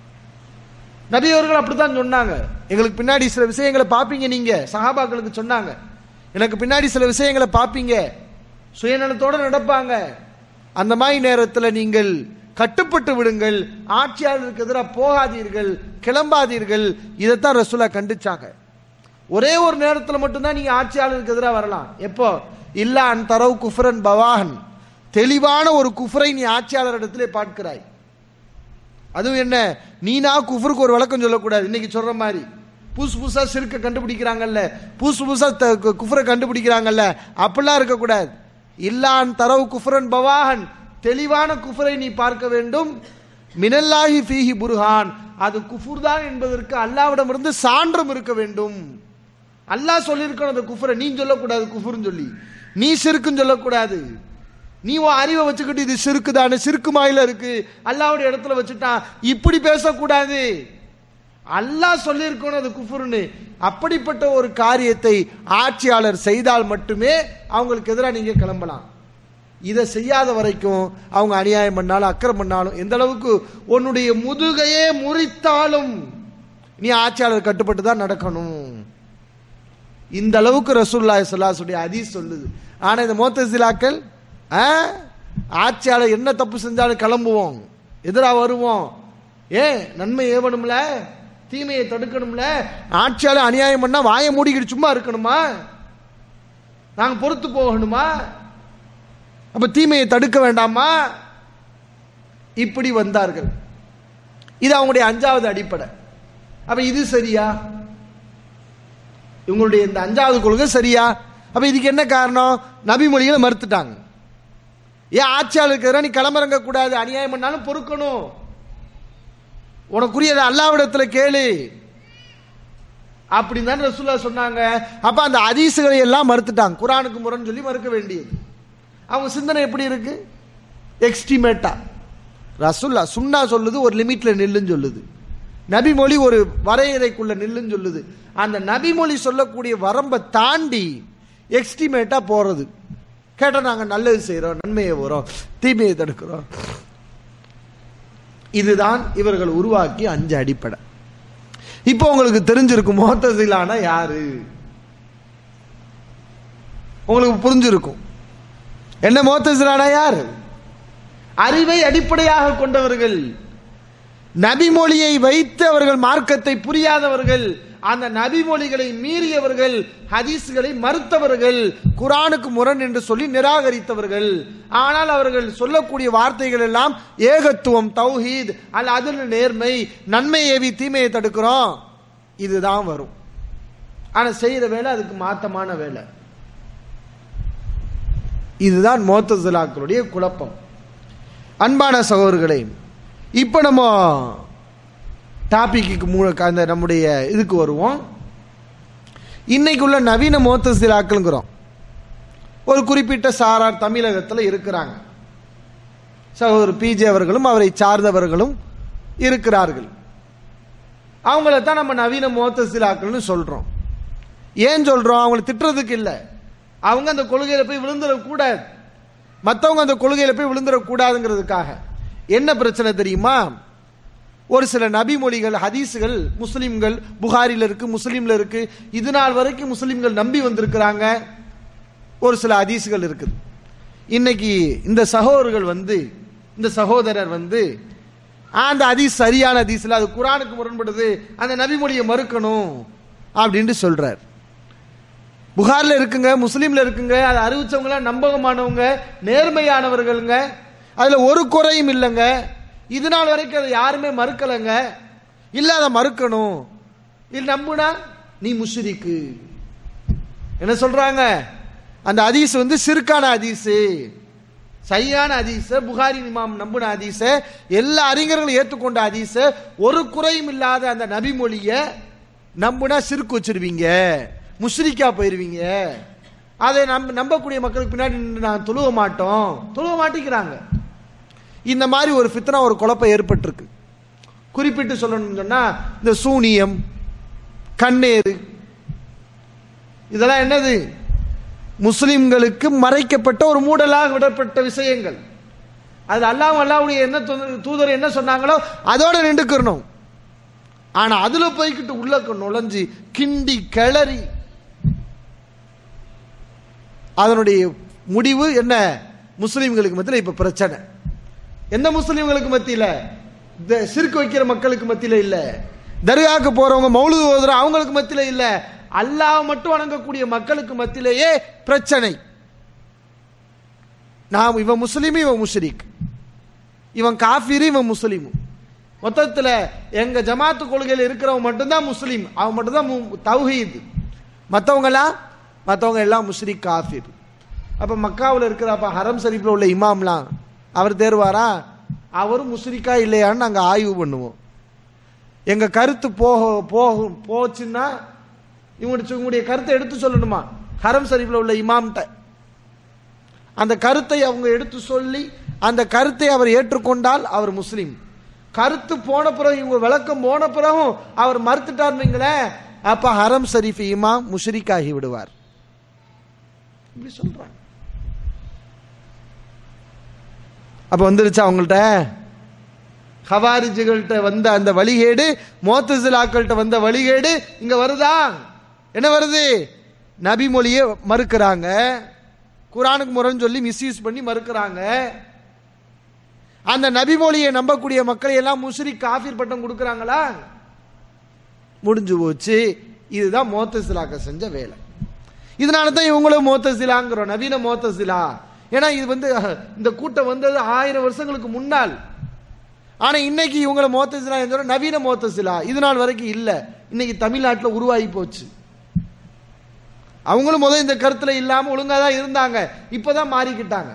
நபி அவர்கள் அப்படித்தான் சொன்னாங்க எங்களுக்கு பின்னாடி சில விஷயங்களை பார்ப்பீங்க நீங்க சஹாபாக்களுக்கு சொன்னாங்க எனக்கு பின்னாடி சில விஷயங்களை பார்ப்பீங்க சுயநலத்தோட நடப்பாங்க அந்த மாதிரி நேரத்தில் நீங்கள் கட்டுப்பட்டு விடுங்கள் ஆட்சியாளருக்கு எதிராக போகாதீர்கள் கிளம்பாதீர்கள் இதைத்தான் ரசூலா கண்டிச்சாங்க ஒரே ஒரு நேரத்தில் மட்டும்தான் நீங்க ஆட்சியாளருக்கு எதிராக வரலாம் எப்போ இல்லா அன் தரவு குஃப்ரன் பவாஹன் தெளிவான ஒரு குஃப்ரை நீ ஆட்சியாளரிடத்திலே பார்க்கிறாய் அதுவும் என்ன நீனா குஃபருக்கு ஒரு விளக்கம் சொல்லக்கூடாது இன்னைக்கு சொல்ற மாதிரி புதுசு புதுசா சிறுக்க கண்டுபிடிக்கிறாங்கல்ல புதுசு புதுசா த- கு- குஃப்ரை கண்டுபிடிக்கிறாங்கல்ல அப்படிலாம் இருக்கக்கூடாது இல்லான் தரவு குஃப்ரன் பவாஹன் தெளிவான குஃப்ரை நீ பார்க்க வேண்டும் மினல்லாஹி ஃபீஹி புர்ஹான் அது குஃபுர் தான் என்பதற்கு அல்லாவிடமிருந்து சான்றும் இருக்க வேண்டும் அல்லாஹ் சொல்லியிருக்கணும் அந்த குஃபரை நீ சொல்லக்கூடாது குஃபுர்னு சொல்லி நீ சிறுக்குன்னு சொல்லக்கூடாது நீ உன் அறிவை வச்சுக்கிட்டு இது சிறுக்கு தானே சிறுக்கு மாயில இருக்கு அல்லாவுடைய இடத்துல வச்சுட்டான் இப்படி பேசக்கூடாது அல்லாஹ் சொல்லியிருக்கணும் அது குஃபுர்னு அப்படிப்பட்ட ஒரு காரியத்தை ஆட்சியாளர் செய்தால் மட்டுமே அவங்களுக்கு எதிராக நீங்க கிளம்பலாம் இதை செய்யாத வரைக்கும் அவங்க அநியாயம் பண்ணாலும் அக்கிரம் பண்ணாலும் எந்த அளவுக்கு உன்னுடைய முதுகையே முறித்தாலும் நீ ஆட்சியாளர் கட்டுப்பட்டு தான் நடக்கணும் இந்த அளவுக்கு ரசூல்லாய் சொல்லாசுடைய ஹதீஸ் சொல்லுது ஆனா இந்த மோத்தசிலாக்கள் ஆ, ஆட்சியாளர் என்ன தப்பு செஞ்சாலும் கிளம்புவோம் எதிரா வருவோம் ஏன் நன்மை ஏவணும்ல தீமையை தடுக்கணும்ல ஆட்சியாளர் அநியாயம் பண்ணா வாயை மூடிக்கிட்டு சும்மா இருக்கணுமா நாங்க பொறுத்து போகணுமா அப்ப தீமையை தடுக்க வேண்டாமா இப்படி வந்தார்கள் இது அவங்களுடைய அஞ்சாவது அடிப்படை அப்ப இது சரியா இவங்களுடைய இந்த அஞ்சாவது கொள்கை சரியா அப்ப இதுக்கு என்ன காரணம் நபிமொழிகளை மறுத்துட்டாங்க ஏன் ஆட்சியாளருக்கு எதிராக நீ களமிறங்க கூடாது அநியாயம் பண்ணாலும் பொறுக்கணும் உனக்குரியதை அல்லாவிடத்துல கேளு அப்படின்னு தான் ரசூல்லா சொன்னாங்க அப்ப அந்த ஹதீசுகளை எல்லாம் மறுத்துட்டாங்க குரானுக்கு முரண் சொல்லி மறுக்க வேண்டியது அவங்க சிந்தனை எப்படி இருக்கு எக்ஸ்டிமேட்டா ரசுல்லா சுன்னா சொல்லுது ஒரு லிமிட்ல நில்லுன்னு சொல்லுது நபிமொழி ஒரு வரையறைக்குள்ள நில்லுன்னு சொல்லுது அந்த நபிமொழி சொல்லக்கூடிய வரம்பை தாண்டி எக்ஸ்டிமேட்டா போறது கேட்டா நாங்க நல்லது செய்றோம் நன்மையை வரோம் தீமையை தடுக்கிறோம் இதுதான் இவர்கள் உருவாக்கிய அஞ்சு அடிப்படை இப்போ உங்களுக்கு தெரிஞ்சிருக்கும் மோத்தசிலானா யாரு உங்களுக்கு புரிஞ்சிருக்கும் என்ன மோத்தசிலானா யார் அறிவை அடிப்படையாக கொண்டவர்கள் நபிமொழியை வைத்து அவர்கள் மார்க்கத்தை புரியாதவர்கள் அந்த நபிமொழிகளை மீறியவர்கள் ஹதீஸ்களை மறுத்தவர்கள் குரானுக்கு முரண் என்று சொல்லி நிராகரித்தவர்கள் ஆனால் அவர்கள் சொல்லக்கூடிய வார்த்தைகள் எல்லாம் ஏகத்துவம் தௌஹீத் அல்ல அதில் நேர்மை நன்மை ஏவி தீமையை தடுக்கிறோம் இதுதான் வரும் ஆனா செய்யற வேலை அதுக்கு மாத்தமான வேலை இதுதான் மோத்தசிலாக்களுடைய குழப்பம் அன்பான சகோதரர்களே இப்போ நம்ம டாபிக்கு மூணு அந்த நம்முடைய இதுக்கு வருவோம் இன்னைக்குள்ள நவீன மோத்தசிலாக்களுங்கிறோம் ஒரு குறிப்பிட்ட சாரார் தமிழகத்தில் இருக்கிறாங்க சகோதரர் பிஜே அவர்களும் அவரை சார்ந்தவர்களும் இருக்கிறார்கள் அவங்கள தான் நம்ம நவீன மோத்தசிலாக்கள்னு சொல்றோம் ஏன் சொல்றோம் அவங்களை திட்டுறதுக்கு இல்லை அவங்க அந்த கொள்கையில போய் விழுந்துடக்கூடாது மற்றவங்க அந்த கொள்கையில போய் விழுந்துடக்கூடாதுங்கிறதுக்காக என்ன பிரச்சனை தெரியுமா ஒரு சில நபிமொழிகள் ஹதீஸுகள் முஸ்லிம்கள் புகாரில் இருக்கு முஸ்லீம்ல இருக்கு இது நாள் வரைக்கும் முஸ்லிம்கள் நம்பி வந்திருக்கிறாங்க ஒரு சில ஹதீஸுகள் இருக்குது இன்னைக்கு இந்த சகோதரர்கள் வந்து இந்த சகோதரர் வந்து "ஆ, அந்த ஹதீஸ் சரியான ஹதீஸ்ல அது குரானுக்கு முரண்படுது அந்த நபிமொழியை மறுக்கணும் அப்படின்ட்டு சொல்றார் புகார்ல இருக்குங்க முஸ்லீம்ல இருக்குங்க அதை அறிவிச்சவங்க நம்பகமானவங்க நேர்மையானவர்களுங்க அதுல ஒரு குறையும் இல்லைங்க இது நாள் வரைக்கும் அதை யாருமே மறுக்கலைங்க இல்ல அதை மறுக்கணும் இது நம்புனா நீ முஷ்ரிக்கு என்ன சொல்றாங்க அந்த ஹதீஸ் வந்து சிறுக்கான ஹதீஸ் சரியான ஹதீஸ புகாரி இமாம் நம்புன ஹதீஸ எல்லா அறிஞர்களும் ஏற்றுக்கொண்ட ஹதீஸ ஒரு குறையும் இல்லாத அந்த நபிமொழிய நம்புனா சிறுக்கு வச்சிருவீங்க முஷ்ரிக்கா போயிருவீங்க அதை நம்ப நம்பக்கூடிய மக்களுக்கு பின்னாடி நின்று நான் தொழுவ மாட்டோம் தொழுவ மாட்டேங்கிறாங்க இந்த மாதிரி ஒரு ஃபித்னா ஒரு குழப்பம் ஏற்பட்டிருக்கு குறிப்பிட்டு சொல்லணும்னு சொன்னா இந்த சூனியம் கண்ணேறு இதெல்லாம் என்னது முஸ்லிம்களுக்கு மறைக்கப்பட்ட ஒரு மூடலாக விடப்பட்ட விஷயங்கள் அது அல்லாஹ் அல்லாவுடைய என்ன தூதர் தூதர் என்ன சொன்னாங்களோ அதோட நின்றுக்கிறணும் ஆனா அதுல போய்கிட்டு உள்ளக்க நுழைஞ்சு கிண்டி கிளறி அதனுடைய முடிவு என்ன முஸ்லிம்களுக்கு மத்தியில் இப்ப பிரச்சனை எந்த முஸ்லிம்களுக்கு மத்தியில இந்த சிறுக்கு வைக்கிற மக்களுக்கு மத்தியில இல்ல தர்காக்கு போறவங்க மௌலுது ஓதுற அவங்களுக்கு மத்தியில இல்ல அல்லாஹ் மட்டும் வணங்கக்கூடிய மக்களுக்கு மத்தியிலேயே பிரச்சனை நாம் இவன் முஸ்லீம் இவன் முஷ்ரிக் இவன் காஃபிரு இவன் முஸ்லீம் மொத்தத்தில் எங்க ஜமாத்து கொள்கையில் இருக்கிறவன் மட்டும்தான் முஸ்லீம் அவன் மட்டும்தான் மு- தௌஹீத் மற்றவங்களாம் மற்றவங்க எல்லாம் முஸ்ரிக் காஃபிர் அப்ப மக்காவில் இருக்கிற அப்ப ஹரம் ஷரீஃப்ல உள்ள இமாம்லாம் அவர் தேர்வாரா அவரும் முஸ்ரிக்கா இல்லையான்னு நாங்கள் ஆய்வு பண்ணுவோம் எங்க கருத்து போக போகும் போச்சுன்னா இவங்களுடைய இவங்களுடைய கருத்தை எடுத்து சொல்லணுமா ஹரம் ஷரீஃப்ல உள்ள இமாம்கிட்ட அந்த கருத்தை அவங்க எடுத்து சொல்லி அந்த கருத்தை அவர் ஏற்றுக்கொண்டால் அவர் முஸ்லீம் கருத்து போன பிறகு இவங்க விளக்கம் போன பிறகும் அவர் மறுத்துட்டாருங்களேன் அப்ப ஹரம் ஷரீஃப் இமாம் முஷ்ரிக் ஆகி விடுவார் இப்படி சொல்றாங்க அப்ப வந்துருச்சா அவங்கள்ட்ட ஹவாரிஜுகள்கிட்ட வந்த அந்த வழிகேடு மோத்தசிலாக்கள்கிட்ட வந்த வழிகேடு இங்க வருதா என்ன வருது நபி மொழியை மறுக்கிறாங்க குரானுக்கு முரண் சொல்லி மிஸ்யூஸ் பண்ணி மறுக்கிறாங்க அந்த நபி மொழியை நம்பக்கூடிய மக்களை எல்லாம் முஸ்ரி காஃபிர் பட்டம் கொடுக்கறாங்களா முடிஞ்சு போச்சு இதுதான் மோத்தசிலாக்க செஞ்ச வேலை இதனால தான் இவங்களும் மோத்தசிலாங்கிறோம் நவீன மோத்தசிலா ஏன்னா இது வந்து அஹ், இந்த கூட்டம் வந்தது ஆயிரம் வருஷங்களுக்கு முன்னால் ஆனா இன்னைக்கு இவங்கள மோத்தசிலா என்ற நவீன மோத்தசிலா இது நாள் வரைக்கும் இல்ல இன்னைக்கு தமிழ்நாட்டில் உருவாகி போச்சு அவங்களும் முதல் இந்த கருத்துல இல்லாம ஒழுங்கா தான் இருந்தாங்க இப்பதான் மாறிக்கிட்டாங்க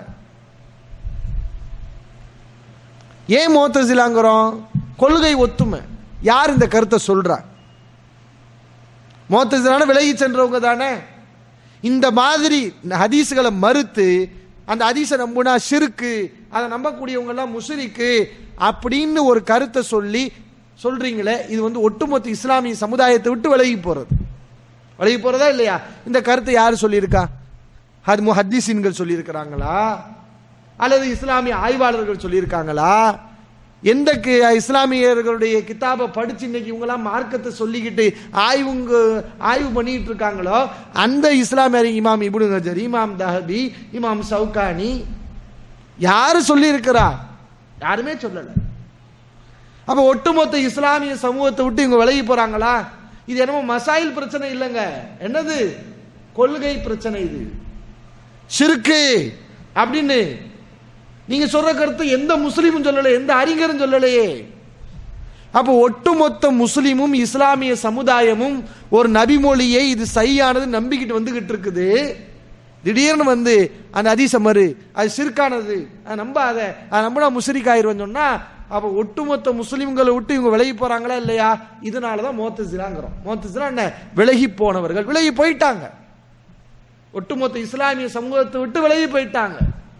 ஏன் மோத்தசிலாங்கிறோம் கொள்கை ஒத்துமை யார் இந்த கருத்தை சொல்றா மோத்தசிலான விலகி சென்றவங்க தானே இந்த மாதிரி ஹதீஸ்களை மறுத்து அந்த ஹதீஸை நம்புனா ஷிருக்கு அதை நம்பக்கூடியவங்க எல்லாம் முஸ்ரிக்கு அப்படின்னு ஒரு கருத்தை சொல்லி சொல்றீங்களே இது வந்து ஒட்டுமொத்த இஸ்லாமிய சமுதாயத்தை விட்டு விலகி போறது விலகி போறதா இல்லையா இந்த கருத்தை யார் சொல்லியிருக்கா அது முஹத்தீசீன்கள் சொல்லியிருக்கிறாங்களா அல்லது இஸ்லாமிய ஆய்வாளர்கள் சொல்லியிருக்காங்களா எந்த கி- இஸ்லாமியர்களுடைய கிதாபை படிச்சு இன்னைக்கு இவங்கெல்லாம் மார்க்கத்தை சொல்லிக்கிட்டு ஆய்வுங்க ஆய்வு பண்ணிட்டு இருக்காங்களோ அந்த இஸ்லாமியர் இமாம் இப்னு ஹஜர் இமாம் தஹபி இமாம் சவுகானி யாரு சொல்லி இருக்கிறா யாருமே சொல்லல அப்ப ஒட்டுமொத்த இஸ்லாமிய சமூகத்தை விட்டு இவங்க விலகி போறாங்களா இது என்னமோ மசாயில் பிரச்சனை இல்லைங்க என்னது கொள்கை பிரச்சனை இது ஷிருக்கு அப்படின்னு நீங்க சொல்ற கருத்து எந்த முஸ்லீமும் சொல்லல எந்த அறிஞரும் சொல்லலையே அப்போ ஒட்டுமொத்த முஸ்லீமும் இஸ்லாமிய சமுதாயமும் ஒரு நபிமொழியை இது சரியானது நம்பிக்கிட்டு வந்துகிட்டு இருக்குது திடீர்னு வந்து அந்த அதிச மறு அது சிறுக்கானது அது நம்பாத அது நம்பினா முஸ்லிக் ஆயிருவன்னு சொன்னா அப்போ ஒட்டுமொத்த முஸ்லிம்களை விட்டு இவங்க விலகி போறாங்களா இல்லையா இதனால தான் மோத்தசிலாங்கிறோம் மோத்தசிலா என்ன விலகி போனவர்கள் விலகி போயிட்டாங்க ஒட்டுமொத்த இஸ்லாமிய சமூகத்தை விட்டு விலகி போயிட்டாங்க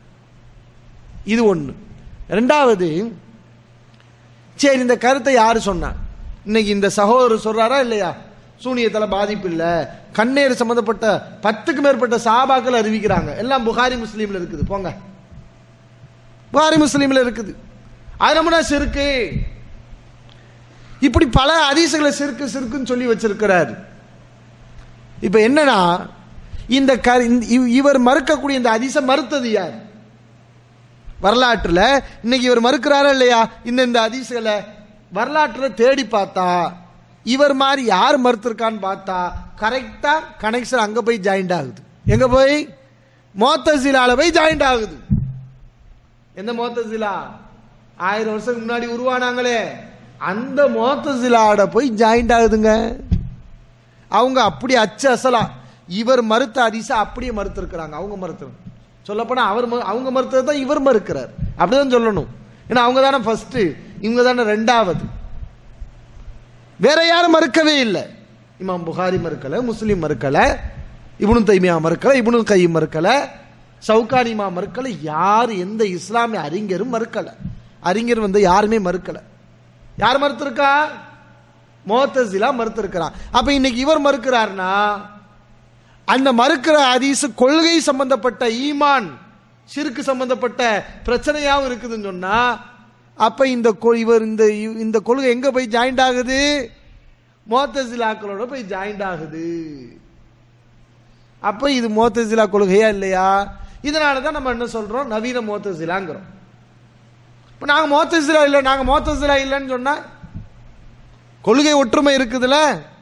இது ஒண்ணு ரெண்டாவது சரி இந்த கருத்தை யாரு சொன்னா இன்னைக்கு இந்த சகோதரர் சொல்றாரா இல்லையா சூனியத்துல பாதிப்பு இல்ல கண்ணீர் சம்பந்தப்பட்ட பத்துக்கு மேற்பட்ட சாபாக்கள் அறிவிக்கிறாங்க எல்லாம் புகாரி முஸ்லீம்ல இருக்குது போங்க புகாரி முஸ்லீம்ல இருக்குது அது நம்மனா சிறுக்கு இப்படி பல அதிசயங்களை சிறுக்கு சிறுக்குன்னு சொல்லி வச்சிருக்கிறார் இப்ப என்னன்னா இந்த கரு- இந்த- இவ்- இவர் மறுக்கக்கூடிய இந்த அதிச மறுத்தது யார் வரலாற்றுல இன்னைக்கு இவர் மறுக்கிறாரா இல்லையா இந்த இந்த அதிசயல வரலாற்றுல தேடி பார்த்தா இவர் மாதிரி யார் மறுத்திருக்கான்னு பார்த்தா கரெக்டா கனெக்ஷன் அங்க போய் ஜாயிண்ட் ஆகுது எங்க போய் மோத்தசிலால போய் ஜாயிண்ட் ஆகுது எந்த மோத்தசிலா ஆயிரம் வருஷத்துக்கு முன்னாடி உருவானாங்களே அந்த மோத்தசிலாட போய் ஜாயிண்ட் ஆகுதுங்க அவங்க அப்படி அச்சு அசலா இவர் மறுத்த அதிச அப்படியே மறுத்திருக்கிறாங்க அவங்க மறுத்து சொல்லப்போனா அவர் மறு- அவங்க மறுத்தது தான் இவர் மறுக்கிறார் அப்படிதான் சொல்லணும் ஏன்னா அவங்க தானே ஃபர்ஸ்ட் இவங்க தானே ரெண்டாவது வேற யாரும் மறுக்கவே இல்லை இமாம் புகாரி மறுக்கல முஸ்லீம் மறுக்கல இப்னு தைமியா மறுக்கல இப்னு கையும் மறுக்கல சவுகானி இமா மறுக்கல யார் எந்த இஸ்லாமிய அறிஞரும் மறுக்கல அறிஞர் வந்து யாருமே மறுக்கல யார் மறுத்திருக்கா மோத்தசிலா மறுத்திருக்கிறான் அப்ப இன்னைக்கு இவர் மறுக்கிறார்னா அந்த மறுக்கிற ஹதீஸ் கொள்கை சம்பந்தப்பட்ட ஈமான் சிறுக்கு சம்பந்தப்பட்ட பிரச்சனையாவும் இருக்குதுன்னு சொன்னா அப்ப இந்த கொ- இவர் இந்த இந்த கொள்கை எங்க போய் ஜாயிண்ட் ஆகுது மோத்தசிலாக்களோட போய் ஜாயிண்ட் ஆகுது அப்ப இது மோத்தசிலா கொள்கையா இல்லையா இதனால தான் நம்ம என்ன சொல்றோம் நவீன மோத்தசிலாங்கிறோம் இப்ப நாங்க மோத்தசிலா இல்லை நாங்க மோத்தசிலா இல்லைன்னு சொன்னா கொள்கை ஒற்றுமை இருக்குதுல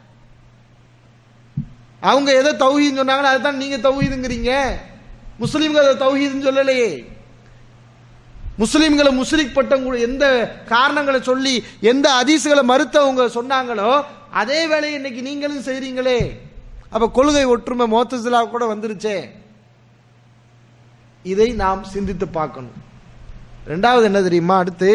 அவங்க எதை தௌஹீதுன்னு சொன்னாங்களோ அதுதான் நீங்க தௌஹீதுங்கிறீங்க முஸ்லீம்கள் அதை தௌஹீதுன்னு சொல்லலையே முஸ்லீம்களை முஸ்லிக் பட்டம் கூட எந்த காரணங்களை சொல்லி எந்த அதிசுகளை மறுத்தவங்க சொன்னாங்களோ அதே வேலையை இன்னைக்கு நீங்களும் செய்றீங்களே அப்ப கொள்கை ஒற்றுமை மோத்தசிலா கூட வந்துருச்சே இதை நாம் சிந்தித்து பார்க்கணும் ரெண்டாவது என்ன தெரியுமா அடுத்து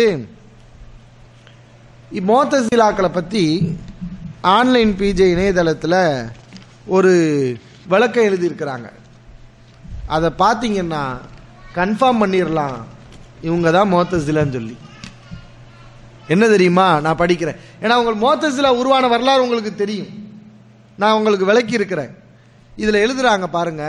மோத்தசிலாக்களை பற்றி ஆன்லைன் பிஜே இணையதளத்தில் ஒரு விளக்கம் எழுதியிருக்கிறாங்க அதை பார்த்தீங்கன்னா கன்ஃபார்ம் பண்ணிடலாம் இவங்க தான் மோத்தசிலான்னு சொல்லி என்ன தெரியுமா நான் படிக்கிறேன் ஏன்னா உங்களுக்கு மோத்தசிலா உருவான வரலாறு உங்களுக்கு தெரியும் நான் உங்களுக்கு விளக்கி இருக்கிறேன் இதில் எழுதுறாங்க பாருங்க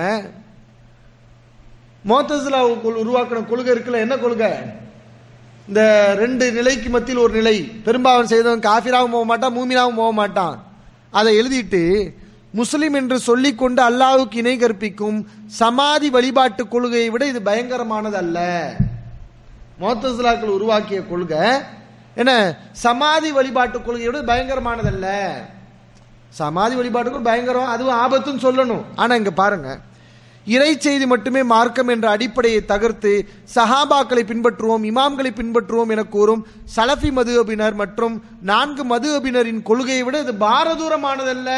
மோத்தசிலாவுக்குள் உருவாக்கின கொள்கை இருக்குல்ல என்ன கொள்கை இந்த ரெண்டு நிலைக்கு மத்தியில் ஒரு நிலை பெரும்பாவன் செய்தவன் காஃபிராவும் போக மாட்டான் மூமினாவும் போக மாட்டான் அதை எழுதிட்டு முஸ்லிம் என்று சொல்லிக்கொண்டு அல்லாஹ்வுக்கு இணை கற்பிக்கும் சமாதி வழிபாட்டு கொள்கையை விட இது பயங்கரமானது அல்ல மோத்தசிலாக்கள் உருவாக்கிய கொள்கை என்ன சமாதி வழிபாட்டு கொள்கையை விட பயங்கரமானதல்ல சமாதி வழிபாட்டுக்கும் பயங்கரம் அதுவும் ஆபத்துன்னு சொல்லணும் ஆனா இங்க பாருங்க இறை செய்தி மட்டுமே மார்க்கம் என்ற அடிப்படையை தகர்த்து சஹாபாக்களை பின்பற்றுவோம் இமாம்களை பின்பற்றுவோம் என கூறும் சலஃபி மதுஹபினர் மற்றும் நான்கு மதுஹபினரின் கொள்கையை விட இது பாரதூரமானதல்ல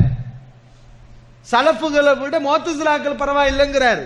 சலஃபுகளை விட மோத்தசிலாக்கள் பரவாயில்லைங்கிறார்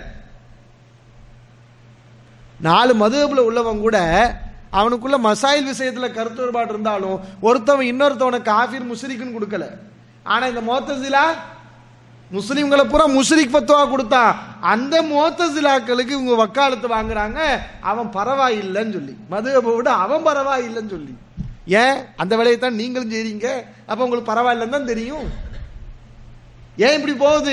நாலு மதுஹபில் உள்ளவங்க கூட அவனுக்குள்ள மசாயில் விஷயத்துல கருத்து வேறுபாடு இருந்தாலும் ஒருத்தவன் இன்னொருத்தவனை காஃபிர் முஸ்ரிக்குன்னு கொடுக்கல ஆனா இந்த மோத்தசிலா முஸ்லிம்களை பூரா முஸ்ரிக் பத்துவா கொடுத்தான் அந்த மோத்தசிலாக்களுக்கு இவங்க வக்காலத்து வாங்குறாங்க அவன் பரவாயில்லைன்னு சொல்லி மதுவை விட அவன் பரவாயில்லைன்னு சொல்லி ஏன் அந்த வேலையை தான் நீங்களும் செய்றீங்க அப்ப உங்களுக்கு பரவாயில்லைன்னு தான் தெரியும் ஏன் இப்படி போகுது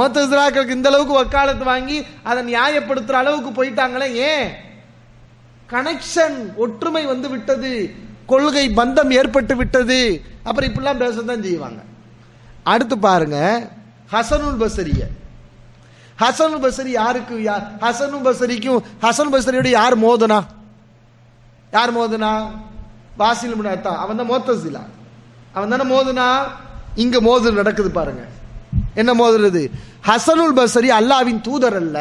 மோத்தசிலாக்களுக்கு இந்த அளவுக்கு வக்காலத்து வாங்கி அதை நியாயப்படுத்துற அளவுக்கு போயிட்டாங்களே ஏன் கனெக்ஷன் ஒற்றுமை வந்து விட்டது கொள்கை பந்தம் ஏற்பட்டு விட்டது அப்புறம் இப்படிலாம் பேசத்தான் செய்வாங்க அடுத்து பாருங்க ஹசனுல் பசரிய ஹசனுல் பசரி யாருக்கு யார் ஹசனுல் பசரிக்கும் ஹசன் பசரியோட யார் மோதனா யார் மோதனா வாசில் முன்னாத்தா அவன் தான் மோத்தசிலா அவன் தானே மோதுனா இங்க மோதல் நடக்குது பாருங்க என்ன மோதுறது ஹசனுல் பசரி அல்லாவின் தூதர் அல்ல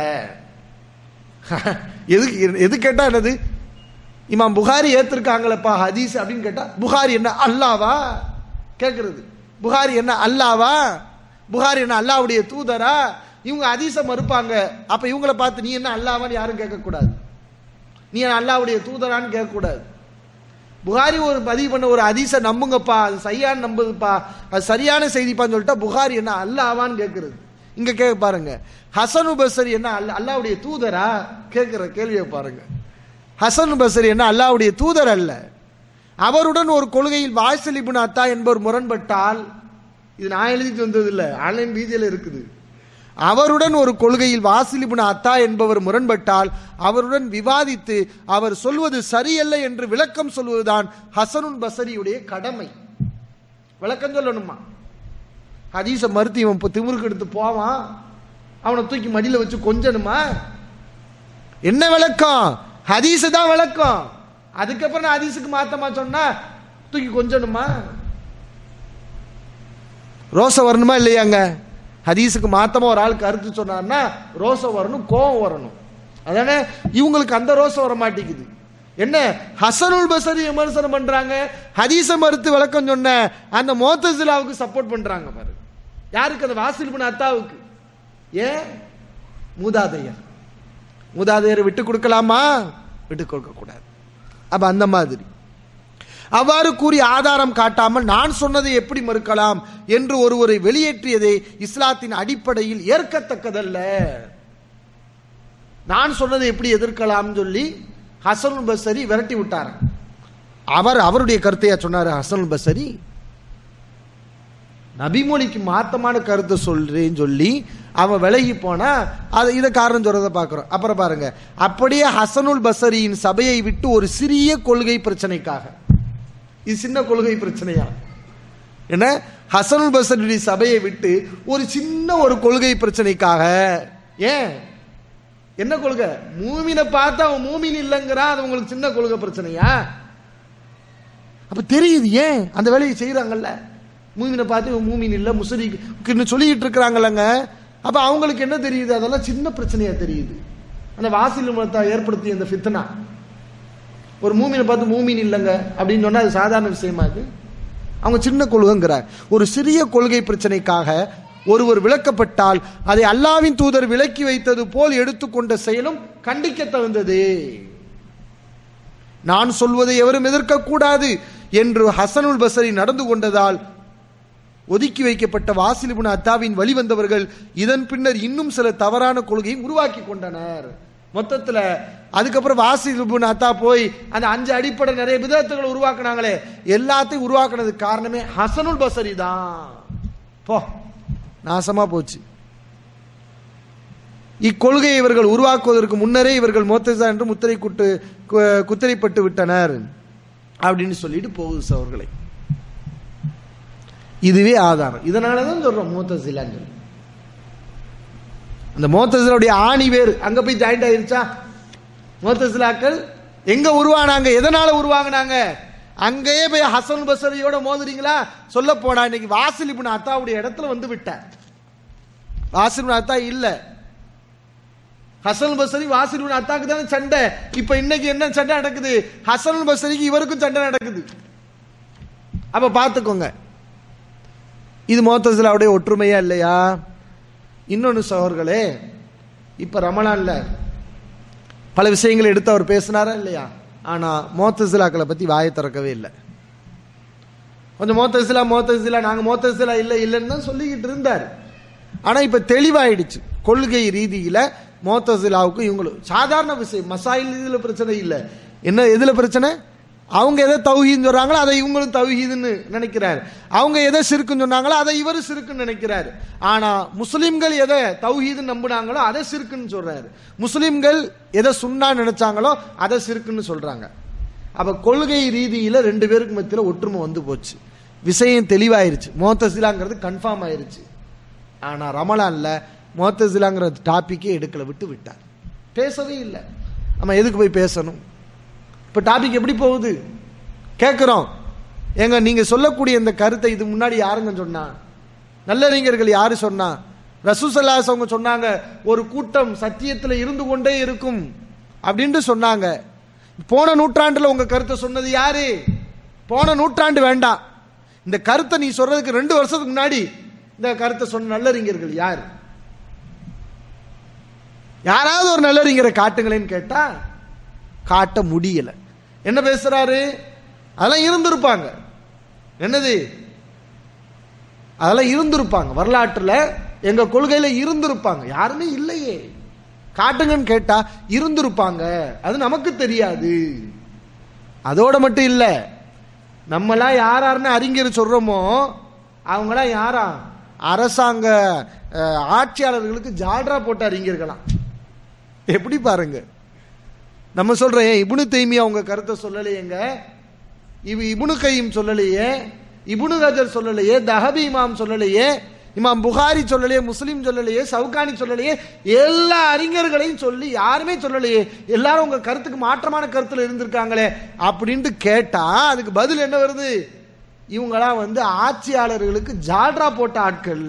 எதுக்கு எது கேட்டா என்னது இமாம் புகாரி ஏத்திருக்காங்களப்பா ஹதீஸ் அப்படின்னு கேட்டா புகாரி என்ன அல்லாவா கேட்கறது புகாரி என்ன அல்லாவா புகாரி என்ன அல்லாவுடைய தூதரா இவங்க ஹதீஸ மறுப்பாங்க அப்ப இவங்கள பார்த்து நீ என்ன அல்லாவான்னு யாரும் கேட்கக்கூடாது நீ என்ன அல்லாவுடைய தூதரான்னு கேட்கக்கூடாது புகாரி ஒரு பதிவு பண்ண ஒரு ஹதீஸை நம்புங்கப்பா அது சரியான நம்புதுப்பா அது சரியான செய்திப்பான்னு சொல்லிட்டா புகாரி என்ன அல்லாவான்னு கேட்கறது இங்க கேட்க பாருங்க ஹசனு பசரி என்ன அல்ல அல்லாவுடைய தூதரா கேட்கிற கேள்வியை பாருங்க ஹசன் பசரி என்ன அல்லாவுடைய தூதர் அல்ல அவருடன் ஒரு கொள்கையில் வாய்சலிபுன் அத்தா என்பவர் முரண்பட்டால் இது நான் எழுதிட்டு வந்தது இல்லை ஆன்லைன் பீதியில் இருக்குது அவருடன் ஒரு கொள்கையில் வாசிலிபுன் அத்தா என்பவர் முரண்பட்டால் அவருடன் விவாதித்து அவர் சொல்வது சரியல்ல என்று விளக்கம் சொல்வதுதான் ஹசனுன் பசரியுடைய கடமை விளக்கம் சொல்லணுமா ஹதீஸ மறுத்து இவன் இப்போ திமுருக்கு எடுத்து போவான் அவனை தூக்கி மடியில வச்சு கொஞ்சணுமா என்ன விளக்கம் ஹதீஸ் தான் விளக்கம் அதுக்கப்புறம் நான் ஹதீஸுக்கு மாத்தமா சொன்னா தூக்கி கொஞ்சணுமா ரோசை வரணுமா இல்லையாங்க ஹதீஸுக்கு மாத்தமா ஒரு ஆள் கருத்து சொன்னார்னா ரோசை வரணும் கோவம் வரணும் அதானே இவங்களுக்கு அந்த ரோசை வர மாட்டேங்குது என்ன ஹசனுல் பசரி விமர்சனம் பண்றாங்க ஹதீஸ மறுத்து விளக்கம் சொன்ன அந்த மோத்தசிலாவுக்கு சப்போர்ட் பண்றாங்க பாரு யாருக்கு அந்த வாசில் பண்ண அத்தாவுக்கு ஏன் மூதாதையர் மூதாதையரை விட்டு கொடுக்கலாமா விட்டு கொடுக்க கூடாது அப்ப அந்த மாதிரி அவ்வாறு கூறி ஆதாரம் காட்டாமல் நான் சொன்னதை எப்படி மறுக்கலாம் என்று ஒருவரை வெளியேற்றியதே இஸ்லாத்தின் அடிப்படையில் ஏற்கத்தக்கதல்ல நான் சொன்னதை எப்படி எதிர்க்கலாம் சொல்லி ஹசனுல் பசரி விரட்டி விட்டார் அவர் அவருடைய கருத்தையா சொன்னார் ஹசனுல் பசரி நபிமொழிக்கு மாத்தமான கருத்தை சொல்றேன்னு சொல்லி அவன் விலகி போனா அதை இதை காரணம் சொல்றத பார்க்கிறோம் அப்புறம் பாருங்க அப்படியே ஹசனுல் பசரியின் சபையை விட்டு ஒரு சிறிய கொள்கை பிரச்சனைக்காக இது சின்ன கொள்கை பிரச்சனையா என்ன ஹசனுல் பசரியுடைய சபையை விட்டு ஒரு சின்ன ஒரு கொள்கை பிரச்சனைக்காக ஏன் என்ன கொள்கை மூமினை பார்த்து அவன் மூமின் இல்லைங்கிறான் அது உங்களுக்கு சின்ன கொள்கை பிரச்சனையா அப்ப தெரியுது ஏன் அந்த வேலையை செய்யறாங்கல்ல மூமினை பார்த்து இவன் மூமின் இல்லை முசரிக்கு சொல்லிட்டு இருக்கிறாங்கல்லங்க அப்ப அவங்களுக்கு என்ன தெரியுது அதெல்லாம் சின்ன பிரச்சனையா தெரியுது அந்த வாசில் மதத்தை ஏற்படுத்திய அந்த ஃபித்னா ஒரு மூமினை பார்த்து மூமின் இல்லைங்க அப்படின்னு சொன்னா அது சாதாரண விஷயமா அது அவங்க சின்ன கொள்கைங்கிறார் ஒரு சிறிய கொள்கை பிரச்சனைக்காக ஒருவர் விளக்கப்பட்டால் அதை அல்லாவின் தூதர் விலக்கி வைத்தது போல் எடுத்துக்கொண்ட செயலும் கண்டிக்க தகுந்தது நான் சொல்வதை எவரும் எதிர்க்கக்கூடாது என்று ஹசனுல் பசரி நடந்து கொண்டதால் ஒதுக்கி வைக்கப்பட்ட வாசிலிபுன் அத்தாவின் வழிவந்தவர்கள் இதன் பின்னர் இன்னும் சில தவறான கொள்கையை உருவாக்கி கொண்டனர் மொத்தத்துல அதுக்கப்புறம் வாசிலிபுன் அத்தா போய் அந்த அஞ்சு அடிப்படை நிறைய விதத்துகளை உருவாக்குனாங்களே எல்லாத்தையும் உருவாக்குனதுக்கு காரணமே ஹசனுல் பசரி தான் போ நாசமா போச்சு இக்கொள்கையை இவர்கள் உருவாக்குவதற்கு முன்னரே இவர்கள் மோத்தசா என்று முத்திரை குட்டு கு- குத்திரைப்பட்டு விட்டனர் அப்படின்னு சொல்லிட்டு போகுது அவர்களை இதுவே ஆதாரம் இதனாலதான் சொல்றோம் மூத்தசிலான்னு சொல்லி அந்த மோத்தசிலுடைய ஆணி வேறு அங்க போய் ஜாயிண்ட் ஆயிருச்சா மோத்தசிலாக்கள் எங்க உருவானாங்க எதனால உருவாங்கினாங்க அங்கேயே போய் ஹசன் பசரியோட மோதுறீங்களா சொல்ல போனா இன்னைக்கு வாசில் இப்னு அத்தாவுடைய இடத்துல வந்து விட்டார் வாசில் இப்னு அத்தா இல்ல ஹசன் பசரி வாசில் இப்னு அத்தாக்கு தானே சண்டை இப்ப இன்னைக்கு என்ன சண்டை நடக்குது ஹசன் பசரிக்கு இவருக்கும் சண்டை நடக்குது அப்ப பாத்துக்கோங்க இது மோத்தசிலாவுடைய ஒற்றுமையா இல்லையா இன்னொன்று சகோதர்களே இப்ப ரமலான்ல பல விஷயங்களை எடுத்து அவர் பேசினாரா இல்லையா ஆனா மோத்தசிலாக்களை பத்தி வாயை திறக்கவே இல்லை கொஞ்சம் மோத்தசிலா மோத்தசிலா நாங்க மோத்தசிலா இல்ல இல்லைன்னு தான் சொல்லிக்கிட்டு இருந்தார் ஆனா இப்ப தெளிவாயிடுச்சு கொள்கை ரீதியில மோத்தசிலாவுக்கும் இவங்களும் சாதாரண விஷயம் மசாயில் இதுல பிரச்சனை இல்லை என்ன எதுல பிரச்சனை அவங்க எதை தௌஹீன்னு சொல்றாங்களோ அதை இவங்களும் தௌஹீதுன்னு நினைக்கிறார் அவங்க எதை சிறுக்குன்னு சொன்னாங்களோ அதை இவர் சிறுக்குன்னு நினைக்கிறார் ஆனா முஸ்லிம்கள் எதை தௌஹீதுன்னு நம்புனாங்களோ அதை சிறுக்குன்னு சொல்றாரு முஸ்லிம்கள் எதை சுண்ணா நினைச்சாங்களோ அதை சிறுக்குன்னு சொல்றாங்க அப்ப கொள்கை ரீதியில ரெண்டு பேருக்கு மத்தியில ஒற்றுமை வந்து போச்சு விஷயம் தெளிவாயிருச்சு மோத்தசிலாங்கிறது கன்ஃபார்ம் ஆயிருச்சு ஆனா ரமலான்ல மோத்தசிலாங்கிற டாபிக்கே எடுக்கல விட்டு விட்டார் பேசவே இல்லை நம்ம எதுக்கு போய் பேசணும் இப்ப டாபிக் எப்படி போகுது கேட்கிறோம் ஏங்க நீங்க சொல்லக்கூடிய இந்த கருத்தை இது முன்னாடி யாருங்க சொன்னா நல்லறிஞர்கள் யாரு சொன்னா ரசூசல்லாஸ் அவங்க சொன்னாங்க ஒரு கூட்டம் சத்தியத்துல இருந்து கொண்டே இருக்கும் அப்படின்ட்டு சொன்னாங்க போன நூற்றாண்டுல உங்க கருத்தை சொன்னது யாரு போன நூற்றாண்டு வேண்டாம் இந்த கருத்தை நீ சொல்றதுக்கு ரெண்டு வருஷத்துக்கு முன்னாடி இந்த கருத்தை சொன்ன நல்லறிஞர்கள் யார் யாராவது ஒரு நல்லறிஞரை காட்டுங்களேன்னு கேட்டா காட்ட முடியல என்ன பேசுறாரு அதெல்லாம் இருந்திருப்பாங்க என்னது அதெல்லாம் இருந்திருப்பாங்க வரலாற்றுல எங்க கொள்கையில இருந்திருப்பாங்க யாருமே இல்லையே காட்டுங்கன்னு கேட்டா இருந்திருப்பாங்க அது நமக்கு தெரியாது அதோட மட்டும் இல்ல நம்மளாம் யார் யாருன்னு அறிஞர் சொல்றோமோ அவங்களாம் யாரா அரசாங்க அஹ், ஆட்சியாளர்களுக்கு ஜால்ரா போட்ட அறிஞர்களாம் எப்படி பாருங்க நம்ம சொல்றோம் ஏன் இபுனு தைமியா உங்க கருத்தை சொல்லலையேங்க இவ இபுனு கையும் சொல்லலையே இபுனு கஜர் சொல்லலையே தஹபி இமாம் சொல்லலையே இமாம் புகாரி சொல்லலையே முஸ்லீம் சொல்லலையே சவுகானி சொல்லலையே எல்லா அறிஞர்களையும் சொல்லி யாருமே சொல்லலையே எல்லாரும் உங்க கருத்துக்கு மாற்றமான கருத்துல இருந்திருக்காங்களே அப்படின்ட்டு கேட்டா அதுக்கு பதில் என்ன வருது இவங்களாம் வந்து ஆட்சியாளர்களுக்கு ஜால்ரா போட்ட ஆட்கள்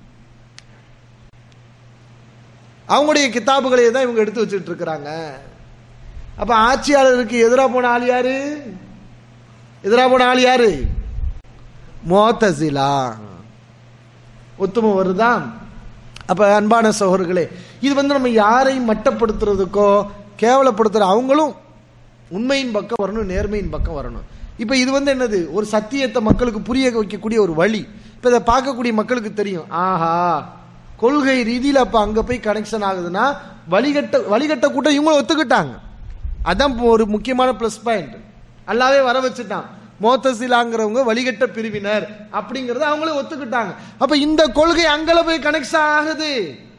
அவங்களுடைய கிதாபுகளை தான் இவங்க எடுத்து வச்சுட்டு இருக்கிறாங்க அப்ப ஆட்சியாளருக்கு எதிராக போன ஆள் யாரு எதிராக போன ஆள் யாரு மோத்தசிலா ஒத்துமை வருதா அப்ப அன்பான சகோதரர்களே இது வந்து நம்ம யாரையும் மட்டப்படுத்துறதுக்கோ கேவலப்படுத்துற அவங்களும் உண்மையின் பக்கம் வரணும் நேர்மையின் பக்கம் வரணும் இப்ப இது வந்து என்னது ஒரு சத்தியத்தை மக்களுக்கு புரிய வைக்கக்கூடிய ஒரு வழி இப்ப இதை பார்க்கக்கூடிய மக்களுக்கு தெரியும் ஆஹா கொள்கை ரீதியில அப்ப அங்க போய் கனெக்ஷன் ஆகுதுன்னா வழிகட்ட வழிகட்ட கூட்டம் இவங்களும் ஒத்துக்கிட்டாங்க அதான் இப்போ ஒரு முக்கியமான ப்ளஸ் பாயிண்ட் அல்லாவே வர வச்சுட்டான் மோத்தசிலாங்கிறவங்க வழிகட்ட பிரிவினர் அப்படிங்கறத அவங்களே ஒத்துக்கிட்டாங்க அப்ப இந்த கொள்கை அங்கல போய் கனெக்ஷன் ஆகுது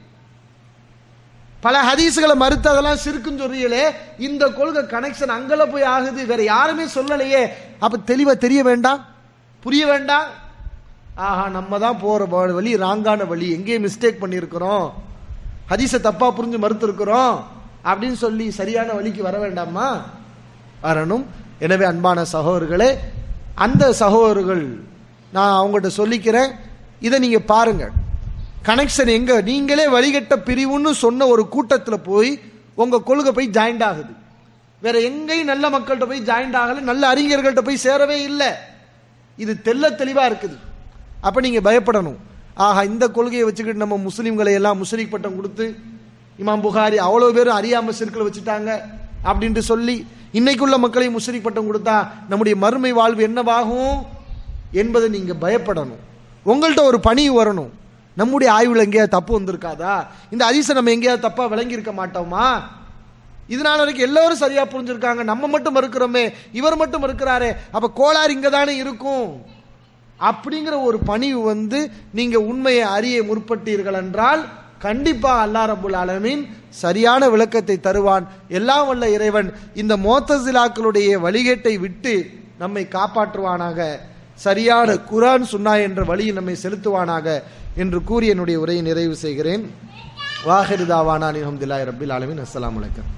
பல ஹதீஸ்களை மறுத்து அதெல்லாம் சிறுக்குன்னு சொல்றீங்களே இந்த கொள்கை கனெக்ஷன் அங்கல போய் ஆகுது வேற யாருமே சொல்லலையே அப்ப தெளிவா தெரிய வேண்டாம் புரிய வேண்டாம் ஆஹா நம்ம தான் போற வ- வழி ராங்கான வழி எங்கேயே மிஸ்டேக் பண்ணியிருக்கிறோம் ஹதீஸை தப்பா புரிஞ்சு மறுத்திருக்கிறோம் அப்படின்னு சொல்லி சரியான வழிக்கு வர வேண்டாமா வரணும் எனவே அன்பான சகோதரர்களே அந்த சகோதரர்கள் நான் அவங்கள்ட்ட சொல்லிக்கிறேன் இதை நீங்க பாருங்க கனெக்ஷன் எங்க நீங்களே வழிகட்ட பிரிவுன்னு சொன்ன ஒரு கூட்டத்தில் போய் உங்க கொள்கை போய் ஜாயிண்ட் ஆகுது வேற எங்கேயும் நல்ல மக்கள்கிட்ட போய் ஜாயிண்ட் ஆகல நல்ல அறிஞர்கள்ட்ட போய் சேரவே இல்லை இது தெள்ள தெளிவா இருக்குது அப்ப நீங்க பயப்படணும் ஆஹா இந்த கொள்கையை வச்சுக்கிட்டு நம்ம முஸ்லிம்களை எல்லாம் முஸ்லிக் பட்டம் கொடுத்து இமாம் புகாரி அவ்வளவு பேரும் அறியாம சிற்களை வச்சுட்டாங்க அப்படின்ட்டு சொல்லி இன்னைக்குள்ள மக்களையும் முஸ்லிக் பட்டம் கொடுத்தா நம்முடைய மறுமை வாழ்வு என்னவாகும் என்பதை நீங்க பயப்படணும் உங்கள்கிட்ட ஒரு பணி வரணும் நம்முடைய ஆய்வுல எங்கேயாவது தப்பு வந்திருக்காதா இந்த அதிசை நம்ம எங்கேயாவது தப்பா விளங்கி இருக்க மாட்டோமா இதனால வரைக்கும் எல்லாரும் சரியா புரிஞ்சிருக்காங்க நம்ம மட்டும் மறுக்கிறோமே இவர் மட்டும் மறுக்கிறாரே அப்ப கோளாறு இங்க தானே இருக்கும் அப்படிங்கிற ஒரு பணிவு வந்து நீங்க உண்மையை அறிய முற்பட்டீர்கள் என்றால் கண்டிப்பா அல்லா ரபுல் ஆலமீன் சரியான விளக்கத்தை தருவான் எல்லாம் வல்ல இறைவன் இந்த மோத்தசிலாக்களுடைய வழிகேட்டை விட்டு நம்மை காப்பாற்றுவானாக சரியான குரான் சுன்னா என்ற வழியில் நம்மை செலுத்துவானாக என்று கூறி என்னுடைய உரையை நிறைவு செய்கிறேன் வாஹிருதாவானா அலமதுல்லாஹி ரபில் ஆலமின் அஸ்ஸலாமு அலைக்கும்